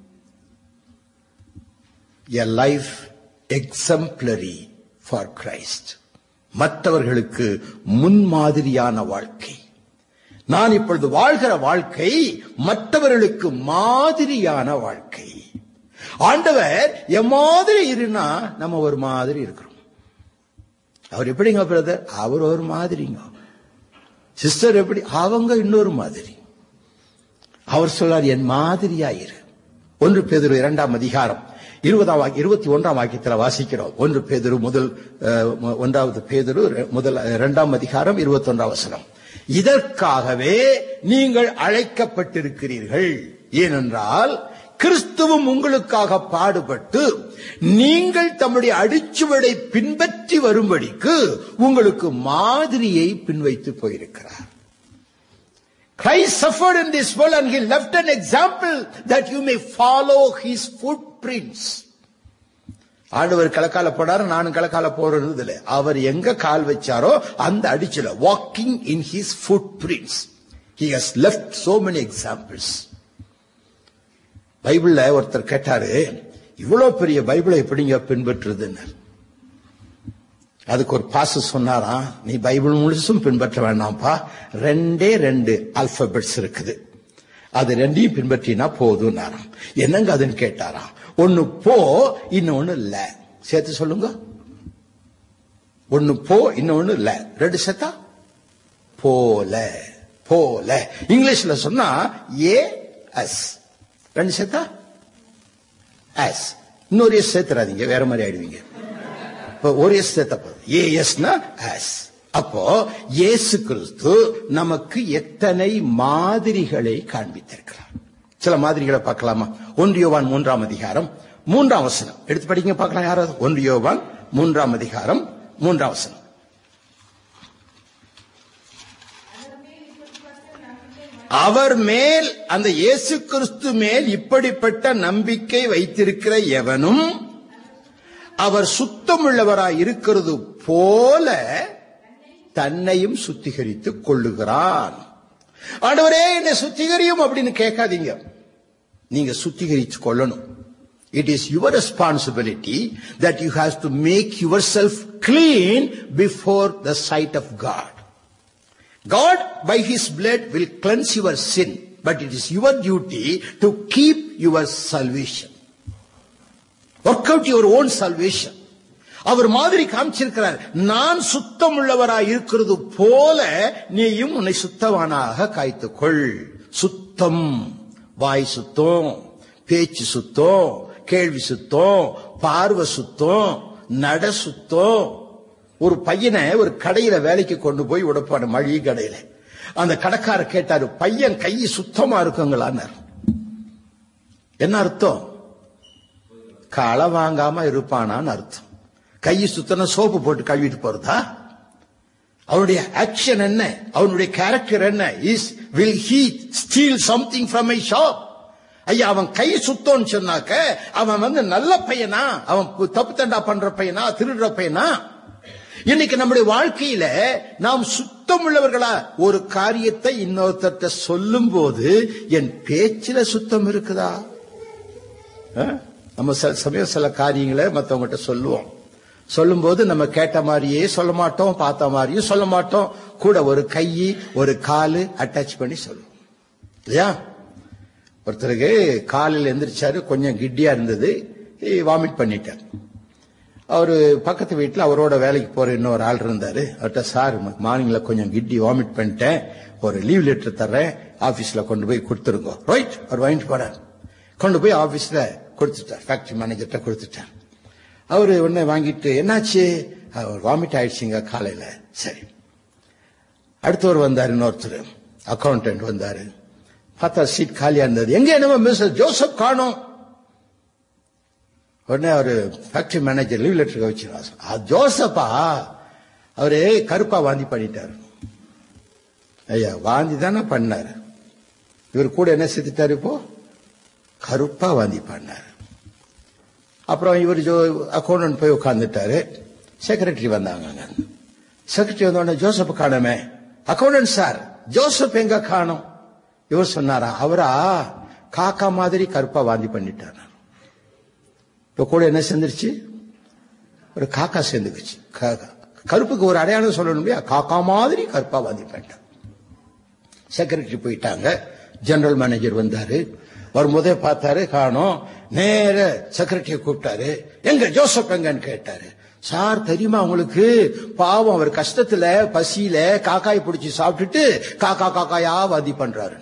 a life exemplary for Christ மற்றவர்களுக்கு முன்மாதிரியான வாழ்க்கை நான் இப்பொழுது வாழ்கிற வாழ்க்கை மற்றவர்களுக்கு மாதிரியான வாழ்க்கை ஆண்டவர் எம்மாதிரி இருனா நம்ம ஒரு மாதிரி இருக்கிறோம் அவர் எப்படிங்க பிரதர் அவர் ஒரு மாதிரிங்க சிஸ்டர் எப்படி அவங்க இன்னொரு மாதிரி அவர் சொல்றார் என் மாதிரியா இரு ஒன்று பேதுரு இரண்டாம் அதிகாரம் இருபதாம் வாக்கி- இருபத்தி ஒன்றாம் வாக்கியத்தில் வாசிக்கிறோம் ஒன்று பேதுரு முதல் அஹ், ஒன்றாவது பேதுரு ரெ- முதல் இரண்டாம் அதிகாரம் இருபத்தி ஒன்றாம் வசனம் இதற்காகவே நீங்கள் அழைக்கப்பட்டிருக்கிறீர்கள் ஏனென்றால் கிறிஸ்துவும் உங்களுக்காக பாடுபட்டு நீங்கள் தம்முடைய அடிச்சுவடை பின்பற்றி வரும்படிக்கு உங்களுக்கு மாதிரியை பின்வைத்து போயிருக்கிறார் Christ suffered in this world and he left an example that you may follow his footprints. ஆண்டவர் கலக்கால போனாரு நானும் கலக்கால போறது இல்ல அவர் எங்க கால் வச்சாரோ அந்த அடிச்சுல walking in his footprints he has left so many examples பைபிள்ல ஒருத்தர் கேட்டாரு இவ்வளவு பெரிய பைபிளை எப்படிங்க பின்பற்றுறதுன்னு அதுக்கு ஒரு பாச சொன்னாராம் நீ பைபிள் முழுசும் பின்பற்ற வேண்டாம்ப்பா ரெண்டே ரெண்டு ஆல்பபெட்ஸ் இருக்குது அது ரெண்டையும் பின்பற்றினா போதும்னாராம் என்னங்க அதுன்னு கேட்டாராம் ஒன்னு போ இன்னொன்னு இல்ல சேர்த்து சொல்லுங்க ஒன்னு போ இன்னொன்னு இல்ல ரெண்டு சேர்த்தா போல போல இங்கிலீஷ்ல சொன்னா ஏ எஸ் ரெண்டு சேர்த்தா எஸ் இன்னொரு எஸ் சேர்த்துறாதீங்க வேற மாதிரி ஆயிடுவீங்க இப்ப ஒரு எஸ் சேர்த்தா போதும் ஏஎஸ்னா எஸ் அப்போ இயேசு கிறிஸ்து நமக்கு எத்தனை மாதிரிகளை காண்பித்திருக்கிறார் சில மாதிரிகளை பார்க்கலாமா ஒன்றியவான் மூன்றாம் அதிகாரம் மூன்றாம் வசனம் எடுத்து படிங்க பார்க்கலாம் யாராவது ஒன்று யோவான் மூன்றாம் அதிகாரம் மூன்றாம் வசனம் அவர் மேல் அந்த இயேசு கிறிஸ்து மேல் இப்படிப்பட்ட நம்பிக்கை வைத்திருக்கிற எவனும் அவர் சுத்தமுள்ளவராய் இருக்கிறது போல தன்னையும் சுத்திகரித்துக் கொள்ளுகிறான் ஆண்டவரே என்னை சுத்திகரியும் அப்படின்னு கேட்காதீங்க நீங்க சுத்திகரித்து கொள்ளணும் it is your responsibility that you have to make yourself clean before the sight of God God, by His blood, will cleanse your sin, but it is your duty to keep your salvation. Work out your own salvation. அவர் மாதிரி காமிச்சிருக்கிறார் நான் சுத்தம் உள்ளவராய் இருக்கிறது போல நீயும் உன்னை சுத்தவானாக காய்த்துக்கொள் சுத்தம் வாய் சுத்தம் பேச்சு சுத்தம் கேள்வி சுத்தம் பார்வை சுத்தம் நட சுத்தம் ஒரு பையனை ஒரு கடையில வேலைக்கு கொண்டு போய் விடப்பாடு மளிகை கடையில அந்த கடைக்கார கேட்டாரு பையன் கை சுத்தமா இருக்குங்களான்னாரு என்ன அர்த்தம் களை வாங்காம இருப்பானான்னு அர்த்தம் கை சுத்தன சோப்பு போட்டு கழுவிட்டு போறதா அவனுடைய ஆக்ஷன் என்ன அவனுடைய கேரக்டர் என்ன is will he steal something from my shop ஐயா அவன் கை சுத்தம்னு சொன்னாக்க அவன் வந்து நல்ல பையனா அவன் தப்பு தண்டா பண்ற பையனா திருடுற பையனா இன்னைக்கு நம்முடைய வாழ்க்கையில நாம் சுத்தம் உள்ளவர்களா ஒரு காரியத்தை இன்னொருத்தர்கிட்ட சொல்லும் போது என் பேச்சில சுத்தம் இருக்குதா அஹ்? நம்ம சில சமயம் சில காரியங்களை மற்றவங்ககிட்ட சொல்லுவோம் சொல்லும்போது நம்ம கேட்ட மாதிரியே சொல்ல மாட்டோம் பார்த்த மாதிரியும் சொல்ல மாட்டோம் கூட ஒரு கை ஒரு காலு அட்டாச் பண்ணி சொல்லுவோம் இல்லையா ஒருத்தருக்கு காலையில் எந்திரிச்சாரு கொஞ்சம் கிட்டியா இருந்தது வாமிட் பண்ணிட்டார் அவரு பக்கத்து வீட்டில் அவரோட வேலைக்கு போற இன்னொரு ஆள் இருந்தாரு அவர்கிட்ட சார் மார்னிங்ல கொஞ்சம் கிட்டி வாமிட் பண்ணிட்டேன் ஒரு லீவ் லெட்டர் தர்றேன் ஆபீஸ்ல கொண்டு போய் கொடுத்துருங்க ரைட் அவர் வாங்கிட்டு போனார் கொண்டு போய் ஆபீஸ்ல கொடுத்துட்டார் ஃபேக்டரி மேனேஜர்கிட்ட கொடுத்துட்டார் அவரு உடனே வாங்கிட்டு என்னாச்சு அவர் வாமிட் ஆயிடுச்சுங்க காலையில சரி அடுத்தவர் வந்தார் இன்னொருத்தர் அக்கௌண்டன்ட் வந்தாரு பார்த்தா சீட் காலியா இருந்தது எங்க என்னமோ மிஸ்டர் ஜோசப் காணோம் உடனே அவரு ஃபேக்டரி மேனேஜர் லீவ் லெட்டர் வச்சிருக்காரு ஜோசப்பா அவரு கருப்பா வாந்தி பண்ணிட்டாரு ஐயா வாந்தி தானே பண்ணாரு இவர் கூட என்ன செத்துட்டாரு இப்போ கருப்பா வாந்தி பண்ணாரு அப்புறம் இவர் ஜோ அக்கௌண்டன்ட் போய் உட்கார்ந்துட்டாரு செக்ரட்டரி வந்தாங்க செக்ரட்டரி வந்த உடனே ஜோசப் காணமே அக்கௌண்டன்ட் சார் ஜோசப் எங்க காணோம் இவர் சொன்னாரா அவரா காக்கா மாதிரி கருப்பா வாந்தி பண்ணிட்டார் இப்ப கூட என்ன சேர்ந்துருச்சு ஒரு காக்கா சேர்ந்துக்குச்சு க- கருப்புக்கு ஒரு அடையாளம் சொல்லணும் இல்லையா காக்கா மாதிரி கருப்பா வாந்தி பண்ணிட்டான் செக்ரட்டரி போயிட்டாங்க ஜெனரல் மேனேஜர் வந்தாரு வரும்போதே பார்த்தாரு காணோம் நேர செக்ரட்டரியை கூப்பிட்டாரு எங்க ஜோசப் எங்கன்னு கேட்டாரு சார் தெரியுமா உங்களுக்கு பாவம் அவர் கஷ்டத்துல பசியில காக்காய் பிடிச்சி சாப்பிட்டுட்டு காக்கா காக்காயா வாதி பண்றாரு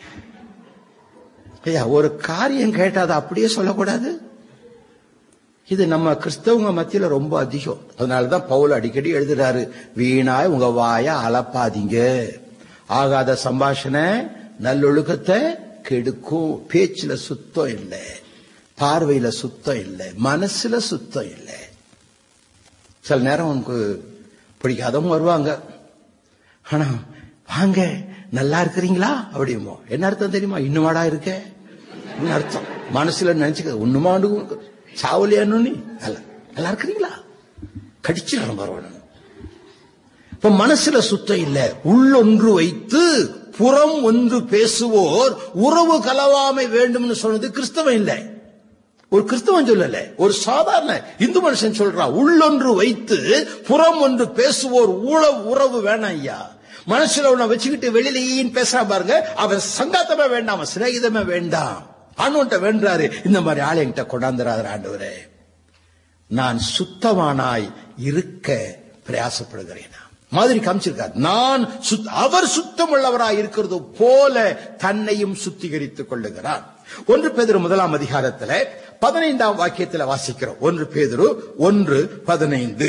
ஐயா ஒரு காரியம் கேட்டா அதை அப்படியே சொல்லக்கூடாது இது நம்ம கிறிஸ்தவங்க மத்தியில ரொம்ப அதிகம் அதனாலதான் பவுல் அடிக்கடி எழுதுறாரு வீணாய் உங்க வாய அளப்பாதீங்க ஆகாத சம்பாஷணை நல்லொழுக்கத்தை கெடுக்கும் பேச்சுல சுத்தம் இல்லை பார்வையில சுத்தம் இல்லை மனசுல சுத்தம் இல்லை சில நேரம் உனக்கு பிடிக்காதவங்க வருவாங்க ஆனா வாங்க நல்லா இருக்கிறீங்களா அப்படிமோ என்ன அர்த்தம் தெரியுமா இன்னுமாடா இருக்க என்ன அர்த்தம் மனசுல நினைச்சுக்க ஒண்ணுமாண்டு சாவலியானு நீ அல்ல நல்லா இருக்கிறீங்களா கடிச்சிடணும் பரவாயில்ல இப்ப மனசுல சுத்தம் இல்ல உள்ளொன்று வைத்து புறம் ஒன்று பேசுவோர் உறவு கலவாமை வேண்டும்னு சொன்னது கிறிஸ்தவம் இல்லை ஒரு கிறிஸ்தவன் சொல்லல ஒரு சாதாரண இந்து மனுஷன் சொல்றான் உள்ளொன்று வைத்து புறம் ஒன்று பேசுவோர் உழவு உறவு வேணாம் ஐயா மனசுல உன்னை வச்சுக்கிட்டு வெளியில ஈன்னு பேசுறான் பாருங்க அவன் சங்காத்தமே வேண்டாம் அவன் சிநேகிதமே வேண்டாம் ஆண்டவன்ட்ட வேண்டாரு இந்த மாதிரி ஆளை என்கிட்ட கொண்டாந்துறாரு ஆண்டவரே நான் சுத்தமானாய் இருக்க பிரயாசப்படுகிறேன் மாதிரி காமிச்சிருக்கார் நான் சுத்- அவர் சுத்தமுள்ளவராய் இருக்கிறது போல தன்னையும் சுத்திகரித்துக் கொள்ளுகிறார் ஒன்று பேதுரு முதலாம் அதிகாரத்துல பதினைந்தாம் வாக்கியத்துல வாசிக்கிறோம் ஒன்று பேதுரு ஒன்று பதினைந்து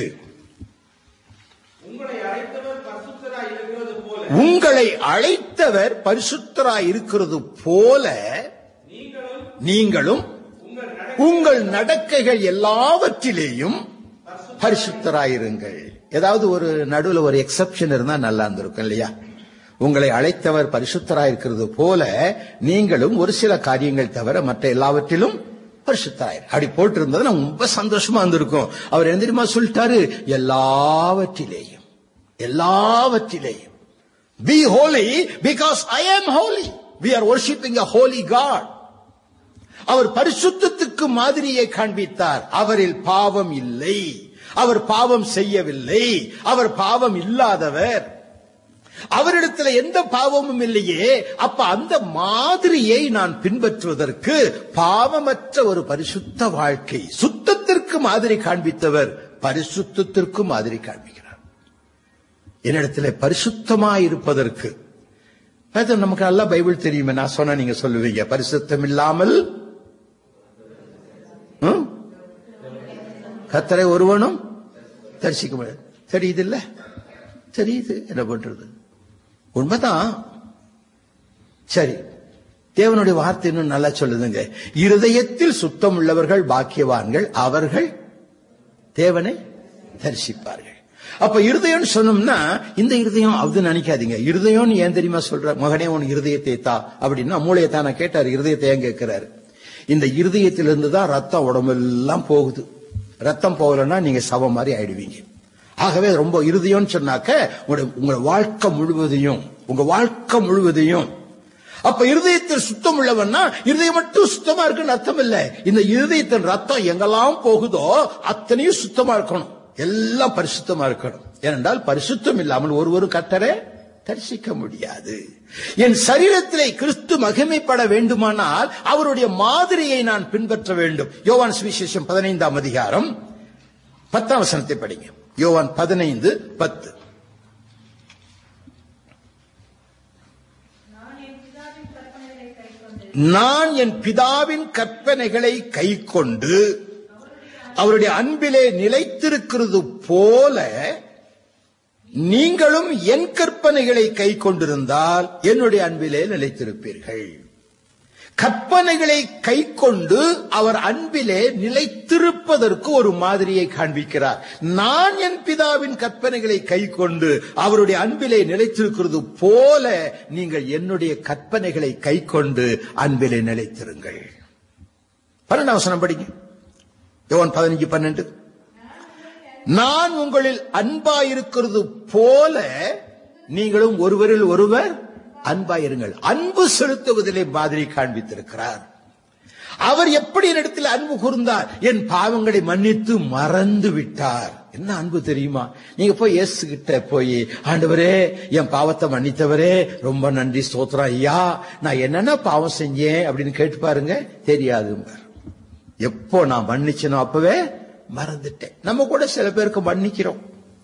உங்களை அழைத்தவர் பரிசுத்தராய் இருக்கிறது போல உங்களை அழைத்தவர் பரிசுத்தராய் இருக்கிறது போல நீங்களும் நீங்களும் உங்கள் உங்கள் நடக்கைகள் எல்லாவற்றிலேயும் பரிசுத்தராயிருங்கள் ஏதாவது ஒரு நடுவுல ஒரு எக்ஸெப்ஷன் இருந்தா நல்லா இருந்திருக்கும் இல்லையா உங்களை அழைத்தவர் பரிசுத்தராயிருக்கிறது போல நீங்களும் ஒரு சில காரியங்கள் தவிர மற்ற எல்லாவற்றிலும் பரிசுத்தராயிரு அப்படி போட்டிருந்தது நான் ரொம்ப சந்தோஷமா இருந்திருக்கும் அவர் என்ன தெரியுமா சொல்லிட்டாரு எல்லாவற்றிலேயும் எல்லாவற்றிலேயும் Be holy because I am holy. We are worshipping a holy God. அவர் பரிசுத்தத்துக்கு மாதிரியை காண்பித்தார் அவரில் பாவம் இல்லை அவர் பாவம் செய்யவில்லை அவர் பாவம் இல்லாதவர் அவரிடத்துல எந்த பாவமும் இல்லையே அப்ப அந்த மாதிரியை நான் பின்பற்றுவதற்கு பாவமற்ற ஒரு பரிசுத்த வாழ்க்கை சுத்தத்திற்கு மாதிரி காண்பித்தவர் பரிசுத்தத்திற்கு மாதிரி காண்பிக்கிறார் என்னிடத்துல பரிசுத்தமாய் இருப்பதற்கு அது நமக்கு நல்லா பைபிள் தெரியுமே நான் சொன்னா நீங்க சொல்லுவீங்க பரிசுத்தம் இல்லாமல் ம்? கர்த்தரை ஒருவனும் தரிசிக்க முடியாது தெரியுது இல்ல தெரியுது என்ன பண்றது உண்மைதான் சரி தேவனுடைய வார்த்தை இன்னும் நல்லா சொல்லுதுங்க இருதயத்தில் சுத்தம் உள்ளவர்கள் பாக்கியவான்கள் அவர்கள் தேவனை தரிசிப்பார்கள் அப்ப இருதயம் சொன்னோம்னா இந்த இருதயம் அது நினைக்காதீங்க இருதயம் ஏன் தெரியுமா சொல்ற மகனே உன் இருதயத்தை தா அப்படின்னா மூளையை தான் நான் கேட்டாரு இருதயத்தை ஏன் கேட்கிறாரு இந்த இருதயத்திலிருந்து தான் ரத்தம் உடம்பெல்லாம் போகுது ரத்தம் போகலன்னா நீங்க சவம் மாதிரி ஆயிடுவீங்க ஆகவே ரொம்ப இருதயம்னு சொன்னாக்க உங்களுடைய உங்க வாழ்க்கை முழுவதையும் உங்க வாழ்க்கை முழுவதையும் அப்ப இருதயத்தில் சுத்தம் உள்ளவன்னா இருதயம் மட்டும் சுத்தமா இருக்குன்னு அர்த்தம் இல்ல இந்த இருதயத்தின் ரத்தம் எங்கெல்லாம் போகுதோ அத்தனையும் சுத்தமா இருக்கணும் எல்லாம் பரிசுத்தமா இருக்கணும் ஏனென்றால் பரிசுத்தம் இல்லாமல் ஒருவரும் கத்தரை தரிசிக்க முடியாது என் சரீரத்திலே கிறிஸ்து மகிமைப்பட வேண்டுமானால் அவருடைய மாதிரியை நான் பின்பற்ற வேண்டும் யோவான் சுவிசேஷம் பதினைந்தாம் அதிகாரம் பத்தாம் வசனத்தை படிங்க யோவான் பதினைந்து பத்து நான் என் பிதாவின் கற்பனைகளை கைக்கொண்டு அவருடைய அன்பிலே நிலைத்திருக்கிறது போல நீங்களும் என் கற்பனைகளை கை கொண்டிருந்தால் என்னுடைய அன்பிலே நிலைத்திருப்பீர்கள் கற்பனைகளை கை கொண்டு அவர் அன்பிலே நிலைத்திருப்பதற்கு ஒரு மாதிரியை காண்பிக்கிறார் நான் என் பிதாவின் கற்பனைகளை கை கொண்டு அவருடைய அன்பிலே நிலைத்திருக்கிறது போல நீங்கள் என்னுடைய கற்பனைகளை கை கொண்டு அன்பிலே நிலைத்திருங்கள் பன்னெண்டாம் வசனம் படிங்க யோவான் பதினஞ்சு பன்னெண்டு நான் உங்களில் அன்பாயிருக்கிறது போல நீங்களும் ஒருவரில் ஒருவர் அன்பாயிருங்கள் அன்பு செலுத்துவதிலே மாதிரி காண்பித்திருக்கிறார் அவர் எப்படி என்னிடத்தில் அன்பு கூர்ந்தார் என் பாவங்களை மன்னித்து மறந்து விட்டார் என்ன அன்பு தெரியுமா நீங்க போய் இயேசு கிட்ட போய் ஆண்டவரே என் பாவத்தை மன்னித்தவரே ரொம்ப நன்றி ஸ்தோத்திரம் ஐயா நான் என்னென்ன பாவம் செஞ்சேன் அப்படின்னு கேட்டு பாருங்க தெரியாது எப்போ நான் மன்னிச்சனோ அப்பவே மறந்துட்டேன் நம்ம கூட சில பேருக்கு மன்னிக்கிறோம்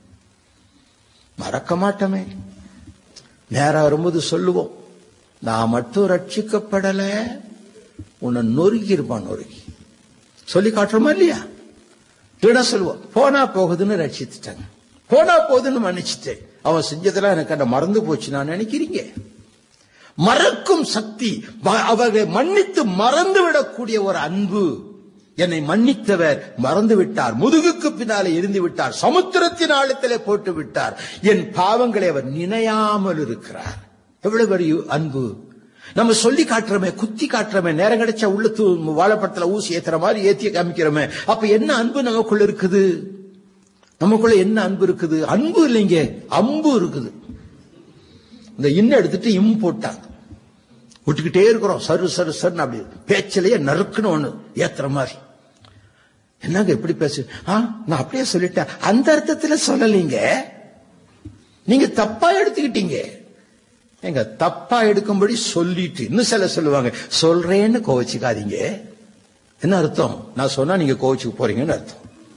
மறக்க மாட்டோமே நேரம் வரும்போது சொல்லுவோம் நான் மட்டும் ரட்சிக்கப்படல உன்னை நொறுக்கி இருப்பான் நொறுக்கி சொல்லி காட்டுறோமா இல்லையா இல்லைன்னா சொல்லுவோம் போனா போகுதுன்னு ரட்சித்துட்டாங்க போனா போகுதுன்னு மன்னிச்சுட்டேன் அவன் செஞ்சதெல்லாம் எனக்கு அந்த மறந்து போச்சு நான் நினைக்கிறீங்க மறக்கும் சக்தி ம- அவர்களை மன்னித்து மறந்து விடக்கூடிய ஒரு அன்பு என்னை மன்னித்தவர் மறந்து விட்டார் முதுகுக்கு பின்னாலே இருந்து விட்டார் சமுத்திரத்தின் ஆழத்திலே போட்டு விட்டார் என் பாவங்களை அவர் நினையாமல் இருக்கிறார் எவ்வளவு பெரிய அன்பு நம்ம சொல்லி காட்டுறோமே குத்தி காட்டுறோமே நேரம் கிடைச்சா உள்ளத்து வாழைப்படத்துல ஊசி ஏத்துற மாதிரி ஏத்தி காமிக்கிறோமே அப்ப என்ன அன்பு நமக்குள்ள இருக்குது நமக்குள்ள என்ன அன்பு இருக்குது அன்பு இல்லைங்க அம்பு இருக்குது இந்த இன்ன எடுத்துட்டு இம் போட்டாங்க விட்டுக்கிட்டே இருக்கிறோம் சரு சரு சருன்னு அப்படி பேச்சிலேயே நறுக்குன்னு ஒண்ணு ஏத்துற மாதிரி என்னங்க எப்படி பேசு ஆ நான் அப்படியே சொல்லிட்டேன் அந்த அர்த்தத்துல சொல்லலீங்க நீங்க தப்பா எடுத்துக்கிட்டீங்க எங்க தப்பா எடுக்கும்படி சொல்லிட்டு இன்னும் சில சொல்லுவாங்க சொல்றேன்னு கோவச்சுக்காதீங்க என்ன அர்த்தம் நான் சொன்னா நீங்க கோவச்சுக்கு போறீங்கன்னு அர்த்தம்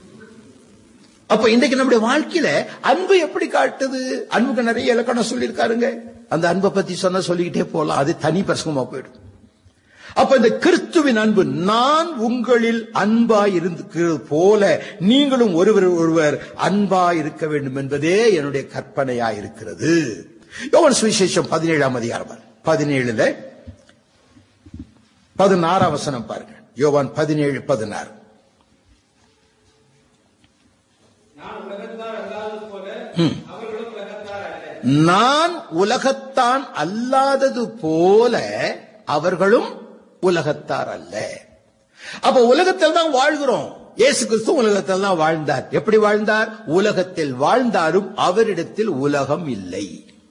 அப்ப இன்றைக்கு நம்முடைய வாழ்க்கையில அன்பு எப்படி காட்டுது அன்புக்கு நிறைய இலக்கணம் சொல்லியிருக்காருங்க அந்த அன்பை பத்தி சொன்னா சொல்லிக்கிட்டே போலாம் அது தனி பிரசங்கமா போயிடும் அப்ப இந்த கிறிஸ்துவின் அன்பு நான் உங்களில் அன்பா இருக்கிறது போல நீங்களும் ஒருவர் ஒருவர் அன்பா இருக்க வேண்டும் என்பதே என்னுடைய கற்பனையா இருக்கிறது யோவான் சுவிசேஷம் பதினேழாம் அதிகாரம் பதினேழுல பதினாறாம் வசனம் பாருங்க யோவான் பதினேழு பதினாறு நான் உலகத்தான் அல்லாதது போல அவர்களும் உலகத்தார் நான் உலகத்தான் அல்லாதது போல அவர்களும் உலகத்தார் அல்ல அல்ல அப்ப உலகத்தில் தான் வாழ்கிறோம் இயேசு கிறிஸ்து உலகத்தில் தான் வாழ்ந்தார் எப்படி வாழ்ந்தார் உலகத்தில் வாழ்ந்தாரும் அவரிடத்தில் உலகம் இல்லை